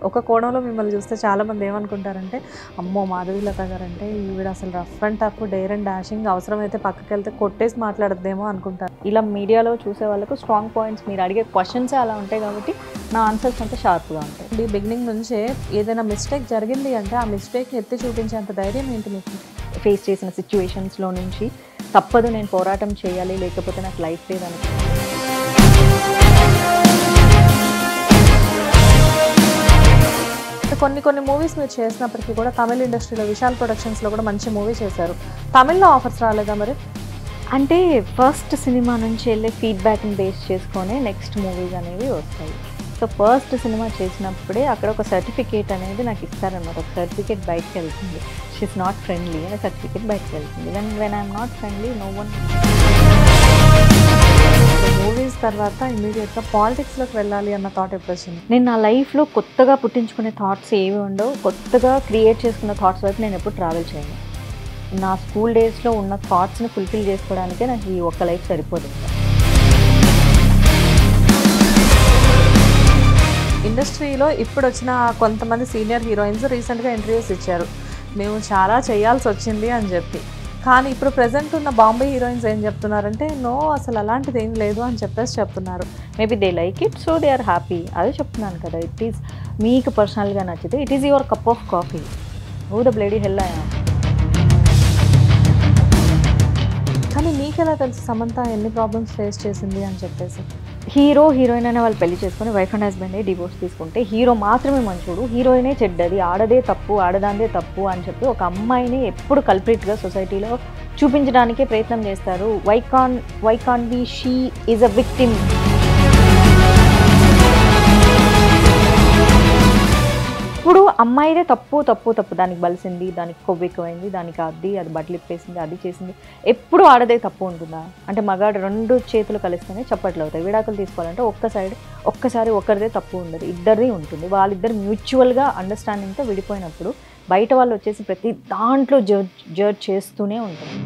ఒక కోణంలో మిమ్మల్ని చూస్తే చాలా మంది ఏమనుకుంటారంటే అమ్మో మాధవీలత గారు అంటే ఈవిడ అసలు rough and tough dare and dashing అవసరమైతే పక్కకి వెళ్తే కొట్టేసి మాట్లాడద్దేమో అనుకుంటారు ఇలా మీడియాలో చూసే వాళ్ళకు స్ట్రాంగ్ పాయింట్స్ మీరు అడిగే క్వశ్చన్స్ అలా ఉంటాయి కాబట్టి నా ఆన్సర్స్ అంతా షార్ప్గా ఉంటాయి ఈ బిగినింగ్ నుంచే ఏదైనా మిస్టేక్ జరిగింది అంటే ఆ మిస్టేక్ ఎత్తి చూపించేంత ధైర్యం ఏంటి మీకు ఫేస్ చేసిన సిచ్యువేషన్స్లో నుంచి తప్పదు నేను పోరాటం చేయాలి లేకపోతే నాకు లైఫ్ లేదని కొన్ని కొన్ని మూవీస్ మీరు చేసినప్పటికీ కూడా తమిళ ఇండస్ట్రీలో విశాల్ ప్రొడక్షన్స్లో కూడా మంచి మూవీ చేశారు తమిళ్లో ఆఫర్స్ రాలేదా మరి అంటే ఫస్ట్ సినిమా నుంచి వెళ్ళే ఫీడ్బ్యాక్ని బేస్ చేసుకొని నెక్స్ట్ మూవీస్ అనేవి వస్తాయి సో ఫస్ట్ సినిమా చేసినప్పుడే అక్కడ ఒక సర్టిఫికేట్ అనేది నాకు ఇస్తారన్నమాట ఒక సర్టిఫికేట్ బయటకు వెళ్తుంది షీస్ నాట్ ఫ్రెండ్లీ అనే సర్టిఫికేట్ బయటకు వెళ్తుంది when when I'm not friendly no one movies తర్వాత ఇమీడియట్గా పాలిటిక్స్లోకి వెళ్ళాలి అన్న థాట్ ఎప్పుడు వచ్చింది నేను నా లైఫ్లో కొత్తగా పుట్టించుకునే థాట్స్ ఏవి ఉండవు కొత్తగా క్రియేట్ చేసుకున్న థాట్స్ వైపు నేను ఎప్పుడు ట్రావెల్ చేయను నా స్కూల్ డేస్లో ఉన్న థాట్స్ని ఫుల్ఫిల్ చేసుకోవడానికే నాకు ఈ ఒక్క లైఫ్ సరిపోదు ఇండస్ట్రీలో ఇప్పుడు వచ్చిన కొంతమంది సీనియర్ హీరోయిన్స్ రీసెంట్గా ఇంటర్వ్యూస్ ఇచ్చారు మేము చాలా చేయాల్సి వచ్చింది అని చెప్పి కానీ ఇప్పుడు ప్రజెంట్ ఉన్న బాంబే హీరోయిన్స్ ఏం చెప్తున్నారంటే నో అసలు అలాంటిది ఏం లేదు అని చెప్పేసి చెప్తున్నారు maybe they like it so they are happy అదే చెప్తున్నాను కదా ఇట్ ఈస్ మీకు పర్సనల్గా నచ్చితే it is your cup of coffee oh the bloody hell కానీ మీకెలా తెలుసు సమంత ఎన్ని ప్రాబ్లమ్స్ ఫేస్ చేసింది అని చెప్పేసి హీరో హీరోయిన్ అనే వాళ్ళు పెళ్లి చేసుకొని వైఫ్ అండ్ హస్బెండ్ డివోర్స్ తీసుకుంటే హీరో మాత్రమే మంచోడు హీరోయినే చెడ్డది ఆడదే తప్పు ఆడదాందే తప్పు అని చెప్పి ఒక అమ్మాయిని ఎప్పుడు కల్ప్రిట్గా సొసైటీలో చూపించడానికే ప్రయత్నం చేస్తారు why can why can be she is a victim ఇప్పుడు అమ్మాయిదే తప్పు తప్పు తప్పు దానికి బలిసింది దానికి కొవ్వు ఎక్కువైంది దానికి అది అది బట్టలు ఇప్పేసింది అది చేసింది ఎప్పుడు ఆడదే తప్పు ఉంటుందా అంటే మగాడు రెండు చేతులు కలిస్తేనే చప్పట్లు అవుతాయి విడాకులు తీసుకోవాలంటే ఒక్క సైడ్ ఒక్కసారి ఒకరిదే తప్పు ఉండదు ఇద్దరిది ఉంటుంది వాళ్ళిద్దరు మ్యూచువల్గా అండర్స్టాండింగ్తో విడిపోయినప్పుడు బయట వాళ్ళు వచ్చేసి ప్రతి దాంట్లో జడ్జ్ జడ్జ్ చేస్తూనే ఉంటారు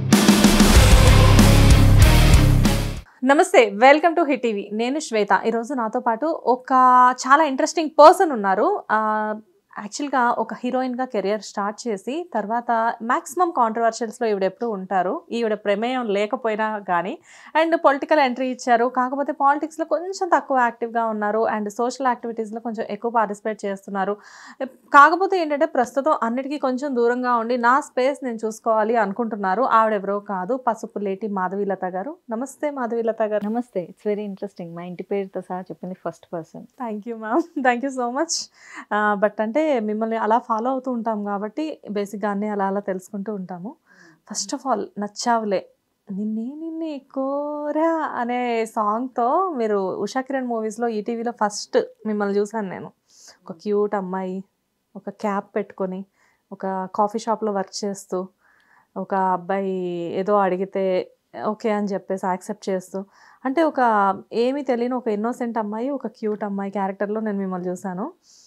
నమస్తే వెల్కమ్ టు హిట్ టీవీ నేను శ్వేత ఈరోజు నాతో పాటు ఒక చాలా ఇంట్రెస్టింగ్ పర్సన్ ఉన్నారు యాక్చువల్గా ఒక హీరోయిన్గా కెరియర్ స్టార్ట్ చేసి తర్వాత మ్యాక్సిమం కాంట్రవర్షియల్స్లో ఈవిడ ఎప్పుడు ఉంటారు ఈవిడ ప్రమేయం లేకపోయినా కానీ అండ్ పొలిటికల్ ఎంట్రీ ఇచ్చారు కాకపోతే పాలిటిక్స్లో కొంచెం తక్కువ యాక్టివ్గా ఉన్నారు అండ్ సోషల్ యాక్టివిటీస్లో కొంచెం ఎక్కువ పార్టిసిపేట్ చేస్తున్నారు కాకపోతే ఏంటంటే ప్రస్తుతం అన్నిటికీ కొంచెం దూరంగా ఉండి నా స్పేస్ నేను చూసుకోవాలి అనుకుంటున్నారు ఆవిడెవరో కాదు పసుపు లేటి మాధవీలత గారు నమస్తే మాధవీలత గారు నమస్తే ఇట్స్ వెరీ ఇంట్రెస్టింగ్ మా ఇంటి పేరుతో సహా చెప్పింది first person thank you ma'am thank you so much but అంటే మిమ్మల్ని అలా ఫాలో అవుతూ ఉంటాం కాబట్టి బేసిక్గా అన్నీ అలా అలా తెలుసుకుంటూ ఉంటాము ఫస్ట్ ఆఫ్ ఆల్ నచ్చావులే నిన్నే నిన్నే కోరా అనే సాంగ్తో మీరు ఉషా కిరణ్ మూవీస్లో ఈటీవీలో ఫస్ట్ మిమ్మల్ని చూశాను నేను ఒక క్యూట్ అమ్మాయి ఒక క్యాప్ పెట్టుకొని ఒక కాఫీ షాప్లో వర్క్ చేస్తూ ఒక అబ్బాయి ఏదో అడిగితే ఓకే అని చెప్పేసి యాక్సెప్ట్ చేస్తూ అంటే ఒక ఏమీ తెలియని ఒక ఇన్నోసెంట్ అమ్మాయి ఒక క్యూట్ అమ్మాయి క్యారెక్టర్లో నేను మిమ్మల్ని చూశాను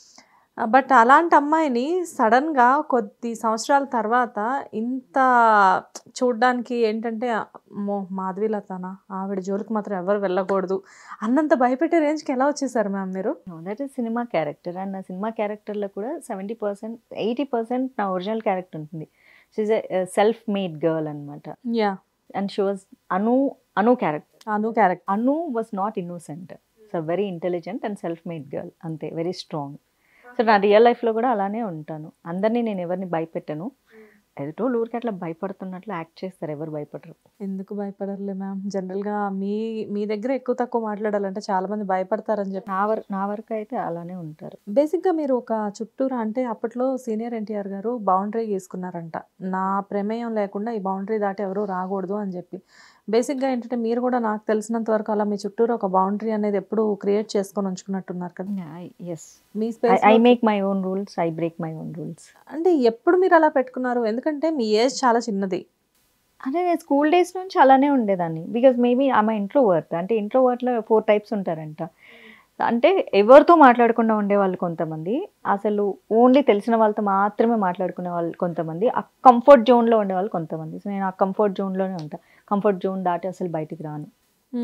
బట్ అలాంటి అమ్మాయిని సడన్గా కొద్ది సంవత్సరాల తర్వాత ఇంత చూడ్డానికి ఏంటంటే మో మాధవీలతనా ఆవిడ జోలికి మాత్రం ఎవరు వెళ్ళకూడదు అన్నంత భయపెట్టే రేంజ్కి ఎలా వచ్చేసారు మ్యామ్ మీరు that is cinema character and నా సినిమా క్యారెక్టర్లో కూడా సెవెంటీ పర్సెంట్ ఎయిటీ పర్సెంట్ నా ఒరిజినల్ క్యారెక్టర్ ఉంటుంది she's a self made girl అనమాట yeah and she was Anu Anu character Anu character Anu was not innocent so very intelligent and self made girl అంతే very strong so నా real లైఫ్లో కూడా అలానే ఉంటాను అందరినీ నేను ఎవరిని భయపెట్టను ఎదుటోళ్ళు ఊరికి అట్లా భయపడుతున్నట్లు యాక్ట్ చేస్తారు ఎవరు భయపడరు ఎందుకు భయపడరులే మ్యామ్ జనరల్గా మీ మీ దగ్గర ఎక్కువ తక్కువ మాట్లాడాలంటే చాలా మంది భయపడతారని చెప్పి నా వరకు నా వరకు అయితే అలానే ఉంటారు బేసిక్గా మీరు ఒక చుట్టూరు అంటే అప్పట్లో సీనియర్ ఎన్టీఆర్ గారు బౌండరీ గీసుకున్నారంట నా ప్రమేయం లేకుండా ఈ బౌండరీ దాటి ఎవరు రాకూడదు అని చెప్పి బేసిక్గా ఏంటంటే మీరు కూడా నాకు తెలిసినంత వరకు అలా మీ చుట్టూరు ఒక బౌండరీ అనేది ఎప్పుడు క్రియేట్ చేసుకొని ఉంచుకున్నట్టున్నారు కదా yes me I space make my own rules I break my own rules అంటే ఎప్పుడు మీరు అలా పెట్టుకున్నారు ఎందుకంటే మీ ఏజ్ చాలా చిన్నది అంటే నేను స్కూల్ డేస్ నుంచి అలానే ఉండేదాన్ని బికాజ్ మేబీ ఆమె ఇంట్రోవర్ట్ అంటే ఇంట్రోవర్ట్లో ఫోర్ టైప్స్ ఉంటారంట అంటే ఎవరితో మాట్లాడకుండా ఉండేవాళ్ళు కొంతమంది అసలు ఓన్లీ తెలిసిన వాళ్ళతో మాత్రమే మాట్లాడుకునే వాళ్ళు కొంతమంది ఆ కంఫర్ట్ జోన్లో ఉండేవాళ్ళు కొంతమంది సో నేను ఆ కంఫర్ట్ జోన్లోనే ఉంటా కంఫర్ట్ జోన్ దాటి అసలు బయటికి రాను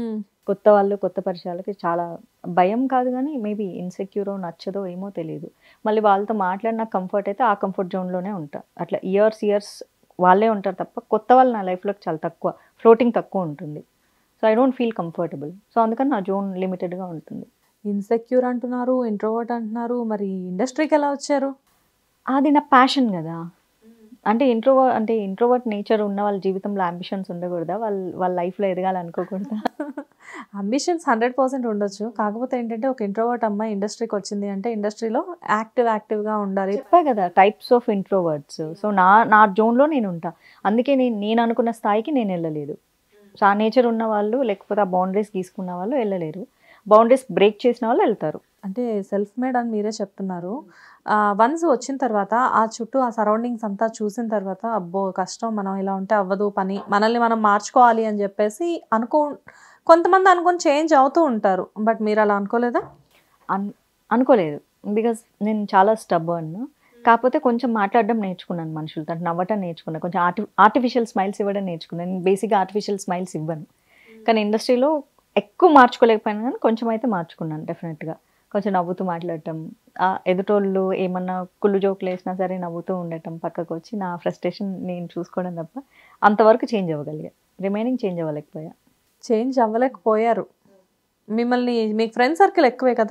కొత్త వాళ్ళు కొత్త పరిచయాలకి చాలా భయం కాదు కానీ మేబీ ఇన్సెక్యూరో నచ్చదో ఏమో తెలియదు మళ్ళీ వాళ్ళతో మాట్లాడిన కంఫర్ట్ అయితే ఆ కంఫర్ట్ జోన్లోనే ఉంటా అట్లా ఇయర్స్ ఇయర్స్ వాళ్ళే ఉంటారు తప్ప కొత్త వాళ్ళు నా లైఫ్లోకి చాలా తక్కువ ఫ్లోటింగ్ తక్కువ ఉంటుంది so I don't feel comfortable so అందుకని నా జోన్ లిమిటెడ్గా ఉంటుంది ఇన్సెక్యూర్ అంటున్నారు ఇంట్రోవర్ట్ అంటున్నారు మరి ఇండస్ట్రీకి ఎలా వచ్చారు అది నా ప్యాషన్ కదా అంటే ఇంట్రోవర్ అంటే ఇంట్రోవర్ట్ నేచర్ ఉన్న వాళ్ళ జీవితంలో అంబిషన్స్ ఉండకూడదా వాళ్ళ వాళ్ళ లైఫ్లో ఎదగాలనుకోకూడదా అంబిషన్స్ హండ్రెడ్ పర్సెంట్ ఉండొచ్చు కాకపోతే ఏంటంటే ఒక ఇంట్రోవర్ట్ అమ్మాయి ఇండస్ట్రీకి వచ్చింది అంటే ఇండస్ట్రీలో యాక్టివ్ యాక్టివ్గా ఉండాలి చెప్పా కదా టైప్స్ ఆఫ్ ఇంట్రోవర్డ్స్ సో నా నా జోన్లో నేను ఉంటా అందుకే నేను నేను అనుకున్న స్థాయికి నేను వెళ్ళలేదు సో ఆ నేచర్ ఉన్న వాళ్ళు లేకపోతే ఆ బౌండరీస్ గీసుకున్న వాళ్ళు వెళ్ళలేరు బౌండరీస్ బ్రేక్ చేసిన వాళ్ళు వెళ్తారు అంటే సెల్ఫ్ మేడ్ అని మీరే చెప్తున్నారు వన్స్ వచ్చిన తర్వాత ఆ చుట్టూ ఆ సరౌండింగ్స్ అంతా చూసిన తర్వాత అబ్బో కష్టం మనం ఇలా ఉంటే అవ్వదు పని మనల్ని మనం మార్చుకోవాలి అని చెప్పేసి అనుకో కొంతమంది అనుకొని చేంజ్ అవుతూ ఉంటారు బట్ మీరు అలా అనుకోలేదా అన్ అనుకోలేదు బికాస్ నేను చాలా స్టబ్బర్న్ కాకపోతే కొంచెం మాట్లాడడం నేర్చుకున్నాను మనుషులతో అంటే నవ్వటం నేర్చుకున్నాను కొంచెం ఆర్టి ఆర్టిఫిషియల్ స్మైల్స్ ఇవ్వడం నేర్చుకున్నాను నేను బేసిక్గా ఆర్టిఫిషియల్ స్మైల్స్ ఇవ్వను కానీ ఇండస్ట్రీలో ఎక్కువ మార్చుకోలేకపోయినా కానీ కొంచెం అయితే మార్చుకున్నాను డెఫినెట్గా కొంచెం నవ్వుతూ మాట్లాడటం ఆ ఎదుటోళ్ళు ఏమన్నా కుళ్ళు జోకులు వేసినా సరే నవ్వుతూ ఉండటం పక్కకు వచ్చి నా ఫ్రస్ట్రేషన్ నేను చూసుకోవడం తప్ప అంతవరకు చేంజ్ అవ్వగలిగా రిమైనింగ్ చేంజ్ అవ్వలేకపోయా చేంజ్ అవ్వలేకపోయారు మిమ్మల్ని మీకు ఫ్రెండ్ సర్కిల్ ఎక్కువే కదా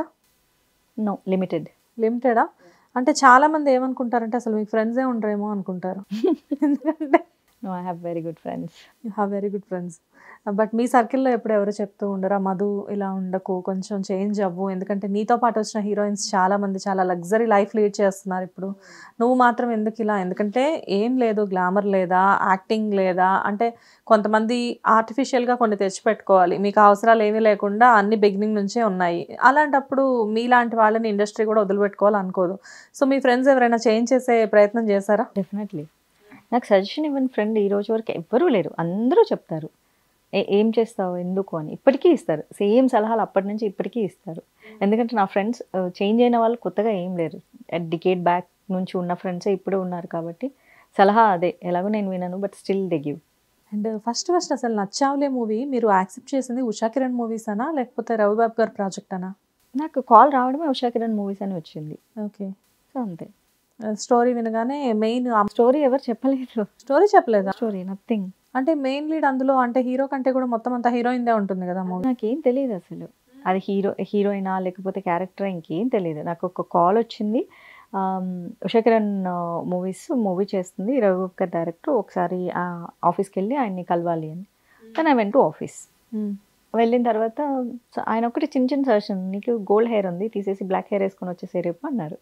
నో లిమిటెడ్ లిమిటెడా అంటే చాలా మంది ఏమనుకుంటారంటే అసలు మీకు ఫ్రెండ్సే ఉండరేమో అనుకుంటారు ఎందుకంటే no I have very good friends you have very good friends but మీ సర్కిల్లో ఎప్పుడు ఎవరు చెప్తూ ఉండరా మధు ఇలా ఉండకు కొంచెం చేంజ్ అవ్వు ఎందుకంటే నీతో పాటు వచ్చిన హీరోయిన్స్ చాలా మంది చాలా లగ్జరీ లైఫ్ లీడ్ చేస్తున్నారు ఇప్పుడు నువ్వు మాత్రం ఎందుకు ఇలా ఎందుకంటే ఏం లేదు గ్లామర్ లేదా యాక్టింగ్ లేదా అంటే కొంతమంది ఆర్టిఫిషియల్గా కొన్ని తెచ్చిపెట్టుకోవాలి మీకు అవసరాలు ఏమీ లేకుండా అన్ని బిగినింగ్ నుంచే ఉన్నాయి అలాంటప్పుడు మీలాంటి వాళ్ళని ఇండస్ట్రీ కూడా వదిలిపెట్టుకోవాలి అనుకోదు సో మీ ఫ్రెండ్స్ ఎవరైనా చేంజ్ చేసే ప్రయత్నం చేశారా డెఫినెట్లీ నాకు సజెషన్ ఇవ్వని ఫ్రెండ్ ఈ రోజు వరకు ఎవ్వరూ లేరు అందరూ చెప్తారు ఏ ఏం చేస్తావు ఎందుకు అని ఇప్పటికీ ఇస్తారు సేమ్ సలహాలు అప్పటి నుంచి ఇప్పటికీ ఇస్తారు ఎందుకంటే నా ఫ్రెండ్స్ చేంజ్ అయిన వాళ్ళు కొత్తగా ఏం లేరు డికేట్ బ్యాక్ నుంచి ఉన్న ఫ్రెండ్సే ఇప్పుడు ఉన్నారు కాబట్టి సలహా అదే ఎలాగో నేను వినను but still they give and first first అసలు నచ్చావులే మూవీ మీరు యాక్సెప్ట్ చేసింది ఉషా కిరణ్ మూవీస్ అనా లేకపోతే రవిబాబు గారి ప్రాజెక్ట్ అనా నాకు కాల్ రావడమే ఉషా కిరణ్ మూవీస్ అని వచ్చింది ఓకే సో అంతే స్టోరీ వినగానే మెయిన్ స్టోరీ ఎవరు చెప్పలేదు స్టోరీ చెప్పలేదా స్టోరీ నథింగ్ అంటే మెయిన్ లీడ్ అందులో అంటే హీరో కంటే కూడా మొత్తం అంతా హీరోయిన్దే ఉంటుంది కదా మూవీ నాకేం తెలియదు అసలు అది హీరో హీరోయినా లేకపోతే క్యారెక్టర్ ఇంకేం తెలియదు నాకు ఒక కాల్ వచ్చింది ఆమ్, ఉషా కిరణ్ మూవీస్ మూవీ చేస్తుంది రఘు గారి డైరెక్టర్ ఒకసారి ఆ ఆఫీస్కి వెళ్ళి ఆయన్ని కలవాలి అని కానీ ఐ వెంట్ టు ఆఫీస్ వెళ్ళిన తర్వాత సో ఆయన ఒకటి చిన్న చిన్న సజెషన్ నీకు గోల్డ్ హెయిర్ ఉంది తీసేసి బ్లాక్ హెయిర్ వేసుకొని వచ్చేసే రేపు అన్నారు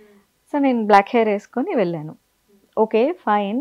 సో నేను బ్లాక్ హెయిర్ వేసుకొని వెళ్ళాను ఓకే ఫైన్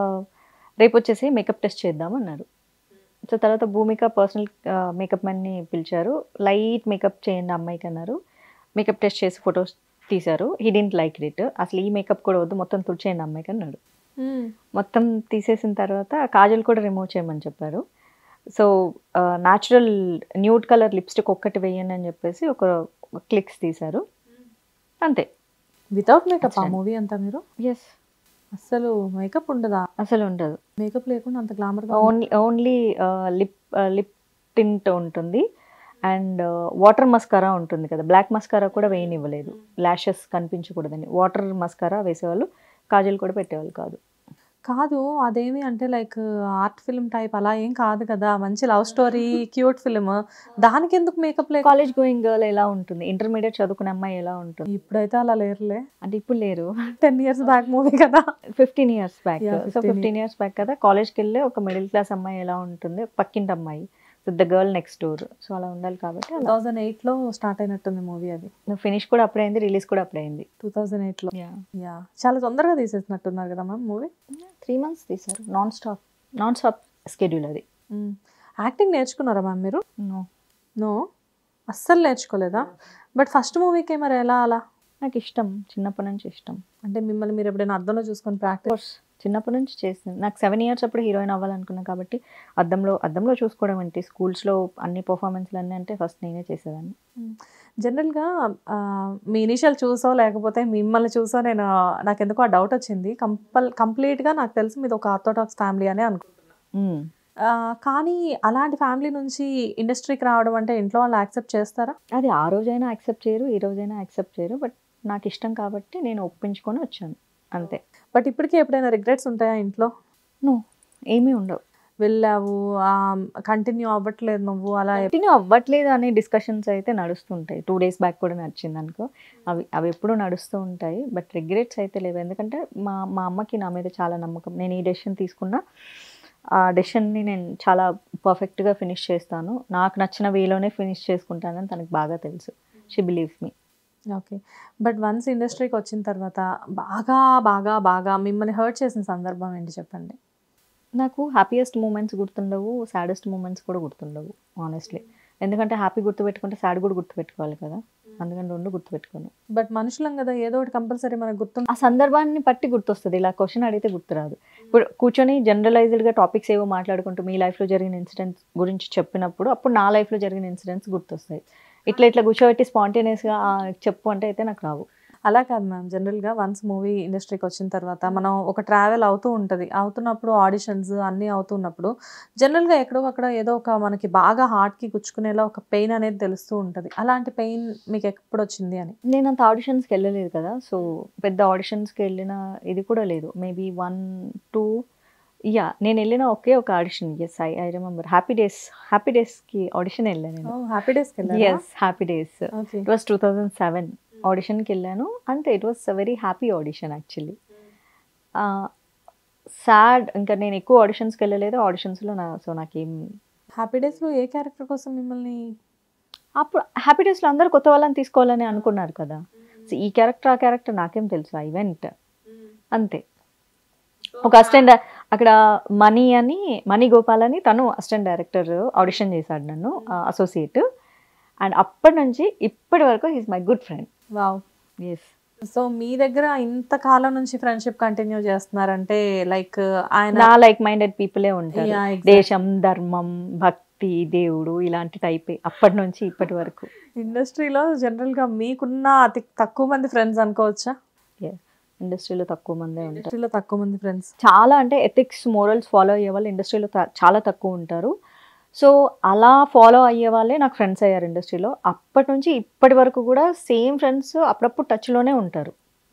రేపు వచ్చేసి మేకప్ టెస్ట్ చేద్దాం అన్నారు సో తర్వాత భూమిక పర్సనల్ మేకప్ మ్యాన్ని పిలిచారు లైట్ మేకప్ చేయండి అమ్మాయికి అన్నారు మేకప్ టెస్ట్ చేసి ఫొటోస్ తీశారు హీ డింట్ లైక్ ఇట్ అసలు ఈ మేకప్ కూడా వద్దు మొత్తం తుడిచేయండి అమ్మాయికి అన్నాడు మొత్తం తీసేసిన తర్వాత కాజల్ కూడా రిమూవ్ చేయమని చెప్పారు so natural nude colour lipstick ఒక్కటి వేయండి అని చెప్పేసి ఒక క్లిక్స్ తీశారు అంతే వితౌట్ మేకప్ ఆ That's మూవీ అంతా మీరు ఎస్ అసలు మేకప్ ఉండదా అసలు ఉండదు మేకప్ లేకుండా అంత glamour only only lip lip tint ఉంటుంది అండ్ వాటర్ మస్కారా ఉంటుంది కదా బ్లాక్ మస్కారా కూడా వేయనివ్వలేదు ల్యాషెస్ కనిపించకూడదని వాటర్ మస్కారా వేసేవాళ్ళు కాజల్ కూడా పెట్టేవాళ్ళు కాదు కాదు అదేమి అంటే లైక్ ఆర్ట్ ఫిల్మ్ టైప్ అలా ఏం కాదు కదా మంచి లవ్ స్టోరీ క్యూట్ ఫిల్మ్ దానికి ఎందుకు మేకప్ లేక కాలేజ్ గోయింగ్ గర్ల్ ఎలా ఉంటుంది ఇంటర్మీడియట్ చదువుకునే అమ్మాయి ఎలా ఉంటుంది ఇప్పుడైతే అలా లేరులే అంటే ఇప్పుడు లేరు టెన్ ఇయర్స్ బ్యాక్ మూవీ కదా fifteen years back Yeah, so 15 fifteen years back కదా కాలేజ్కి వెళ్ళి ఒక మిడిల్ క్లాస్ అమ్మాయి ఎలా ఉంటుంది ఒక పక్కింటి అమ్మాయి the girl next door so అలా ఉండాలి కాబట్టి టూ అలా థౌజండ్ ఎయిట్లో స్టార్ట్ అయినట్టుంది మూవీ అది ఫినిష్ కూడా అప్పుడే అయింది రిలీజ్ కూడా అప్పుడే అయింది టూ థౌజండ్ ఎయిట్లో యా చాలా తొందరగా తీసేసినట్టున్నారు కదా మ్యామ్ మూవీ త్రీ మంత్స్ తీశారు non stop non stop schedule అది యాక్టింగ్ నేర్చుకున్నారా మ్యామ్ మీరు నో నో అస్సలు నేర్చుకోలేదా బట్ ఫస్ట్ మూవీకి మరి ఎలా అలా నాకు ఇష్టం చిన్నప్పటి నుంచి ఇష్టం అంటే మిమ్మల్ని మీరు ఎప్పుడైనా అద్దంలో చూసుకొని ప్రాక్టీస్ కోర్స్ చిన్నప్పటి నుంచి చేసింది నాకు సెవెన్ ఇయర్స్ అప్పుడు హీరోయిన్ అవ్వాలనుకున్నా కాబట్టి అద్దంలో అద్దంలో చూసుకోవడం ఏంటి స్కూల్స్లో అన్ని పర్ఫార్మెన్స్లు అన్నీ అంటే ఫస్ట్ నేనే చేసేదాన్ని జనరల్గా ఆ, మీ ఇనిషియల్ చూసో లేకపోతే మిమ్మల్ని చూసో నేను నాకు ఎందుకో ఆ డౌట్ వచ్చింది కంపల్ కంప్లీట్గా నాకు తెలిసి మీది ఒక ఆర్థోడాక్స్ ఫ్యామిలీ అనే అనుకుంటున్నాను ఆ, కానీ అలాంటి ఫ్యామిలీ నుంచి ఇండస్ట్రీకి రావడం అంటే ఇంట్లో వాళ్ళు యాక్సెప్ట్ చేస్తారా అది ఆ రోజైనా యాక్సెప్ట్ చేయరు ఈ రోజైనా యాక్సెప్ట్ చేయరు బట్ నాకు ఇష్టం కాబట్టి నేను ఒప్పించుకొని వచ్చాను అంతే బట్ ఇప్పటికీ ఎప్పుడైనా రిగ్రెట్స్ ఉంటాయా ఇంట్లో నువ్వు ఏమీ ఉండవు వెళ్ళావు కంటిన్యూ అవ్వట్లేదు నువ్వు అలా కంటిన్యూ అవ్వట్లేదు అనే డిస్కషన్స్ అయితే నడుస్తుంటాయి టూ డేస్ బ్యాక్ కూడా నడిచింది అనుకో అవి అవి ఎప్పుడూ నడుస్తూ ఉంటాయి బట్ రిగ్రెట్స్ అయితే లేవు ఎందుకంటే మా మా అమ్మకి నా మీద చాలా నమ్మకం నేను ఈ డెసిషన్ తీసుకున్నా ఆ డెసిషన్ని నేను చాలా పర్ఫెక్ట్గా ఫినిష్ చేస్తాను నాకు నచ్చిన వేలోనే ఫినిష్ చేసుకుంటానని తనకు బాగా తెలుసు she believes me okay but once ఇండస్ట్రీకి వచ్చిన తర్వాత బాగా బాగా బాగా మిమ్మల్ని హర్ట్ చేసిన సందర్భం ఏంటి చెప్పండి నాకు హ్యాపీయెస్ట్ మూమెంట్స్ గుర్తుండవు సాడెస్ట్ మూమెంట్స్ కూడా గుర్తుండవు ఆనెస్ట్లీ ఎందుకంటే హ్యాపీ గుర్తుపెట్టుకుంటే సాడ్ కూడా గుర్తుపెట్టుకోవాలి కదా అందుకని రెండు గుర్తుపెట్టుకోను బట్ మనుషులం కదా ఏదో ఒకటి కంపల్సరీ మనకు గుర్తు ఆ సందర్భాన్ని బట్టి గుర్తొస్తుంది ఇలా క్వశ్చన్ అడిగితే గుర్తురాదు ఇప్పుడు కూర్చొని జనరలైజ్డ్గా టాపిక్స్ ఏవో మాట్లాడుకుంటూ మీ లైఫ్లో జరిగిన ఇన్సిడెంట్స్ గురించి చెప్పినప్పుడు అప్పుడు నా లైఫ్లో జరిగిన ఇన్సిడెంట్స్ గుర్తొస్తాయి ఇట్లా ఇట్లా కూర్చోబెట్టి స్పాంటేనియస్గా చెప్పు అంటే అయితే నాకు రావు అలా కాదు మ్యామ్ జనరల్గా వన్స్ మూవీ ఇండస్ట్రీకి వచ్చిన తర్వాత మనం ఒక ట్రావెల్ అవుతూ ఉంటుంది అవుతున్నప్పుడు ఆడిషన్స్ అన్నీ అవుతున్నప్పుడు జనరల్గా ఎక్కడో అక్కడ ఏదో ఒక మనకి బాగా హార్ట్కి గుచ్చుకునేలా ఒక పెయిన్ అనేది తెలుస్తూ ఉంటుంది అలాంటి పెయిన్ మీకు ఎప్పుడు వచ్చింది అని నేను అంత ఆడిషన్స్కి వెళ్ళలేదు కదా సో పెద్ద ఆడిషన్స్కి వెళ్ళిన ఇది కూడా లేదు మేబీ వన్ టూ యా నేను వెళ్ళిన ఒకే ఒక audition yes I I remember Happy Days Happy డేస్కి ఆడిషన్ వెళ్ళాను నేను హ్యాపీ డేస్కి వెళ్ళారా yes Happy Days okay it was two thousand seven ఆడిషన్కి వెళ్ళాను అంతే it was very happy audition actually sad ఇంకా నేను ఎక్కువ ఆడిషన్స్కి వెళ్ళలేదు ఆడిషన్స్లో నా సో నాకేం హ్యాపీ డేస్లో ఏ క్యారెక్టర్ కోసం మిమ్మల్ని అప్పుడు హ్యాపీ డేస్లో అందరూ కొత్త వాళ్ళని తీసుకోవాలని అనుకున్నారు కదా సో ఈ క్యారెక్టర్ ఆ క్యారెక్టర్ నాకేం తెలుసు ఆ ఈవెంట్ అంతే ఒక అసిస్టెంట్ అక్కడ మనీ అని మణి గోపాల్ అని తను అసిస్టెంట్ డైరెక్టర్ ఆడిషన్ చేశాడు నన్ను అసోసియేట్ అండ్ అప్పటి నుంచి ఇప్పటి వరకు he's my good friend wow yes so మీ దగ్గర ఇంతకాలం నుంచి ఫ్రెండ్షిప్ కంటిన్యూ చేస్తున్నారంటే లైక్ ఆయన నా లైక్ మైండెడ్ పీపులే ఉంటారు Yeah, exactly. దేశం ధర్మం భక్తి దేవుడు ఇలాంటి టైపే అప్పటి నుంచి ఇప్పటి వరకు ఇండస్ట్రీలో జనరల్గా మీకున్న అతి తక్కువ మంది ఫ్రెండ్స్ అనుకోవచ్చా ఇండస్ట్రీలో తక్కువ మందే ఉంటారు ఇండస్ట్రీలో తక్కువ మంది ఫ్రెండ్స్ చాలా అంటే ఎథిక్స్ మోరల్స్ ఫాలో అయ్యే వాళ్ళు ఇండస్ట్రీలో త- చాలా తక్కువ ఉంటారు సో అలా ఫాలో అయ్యే వాళ్ళే నాకు ఫ్రెండ్స్ అయ్యారు ఇండస్ట్రీలో అప్పటి నుంచి ఇప్పటి వరకు కూడా సేమ్ ఫ్రెండ్స్ అప్పుడప్పుడు టచ్లోనే ఉంటారు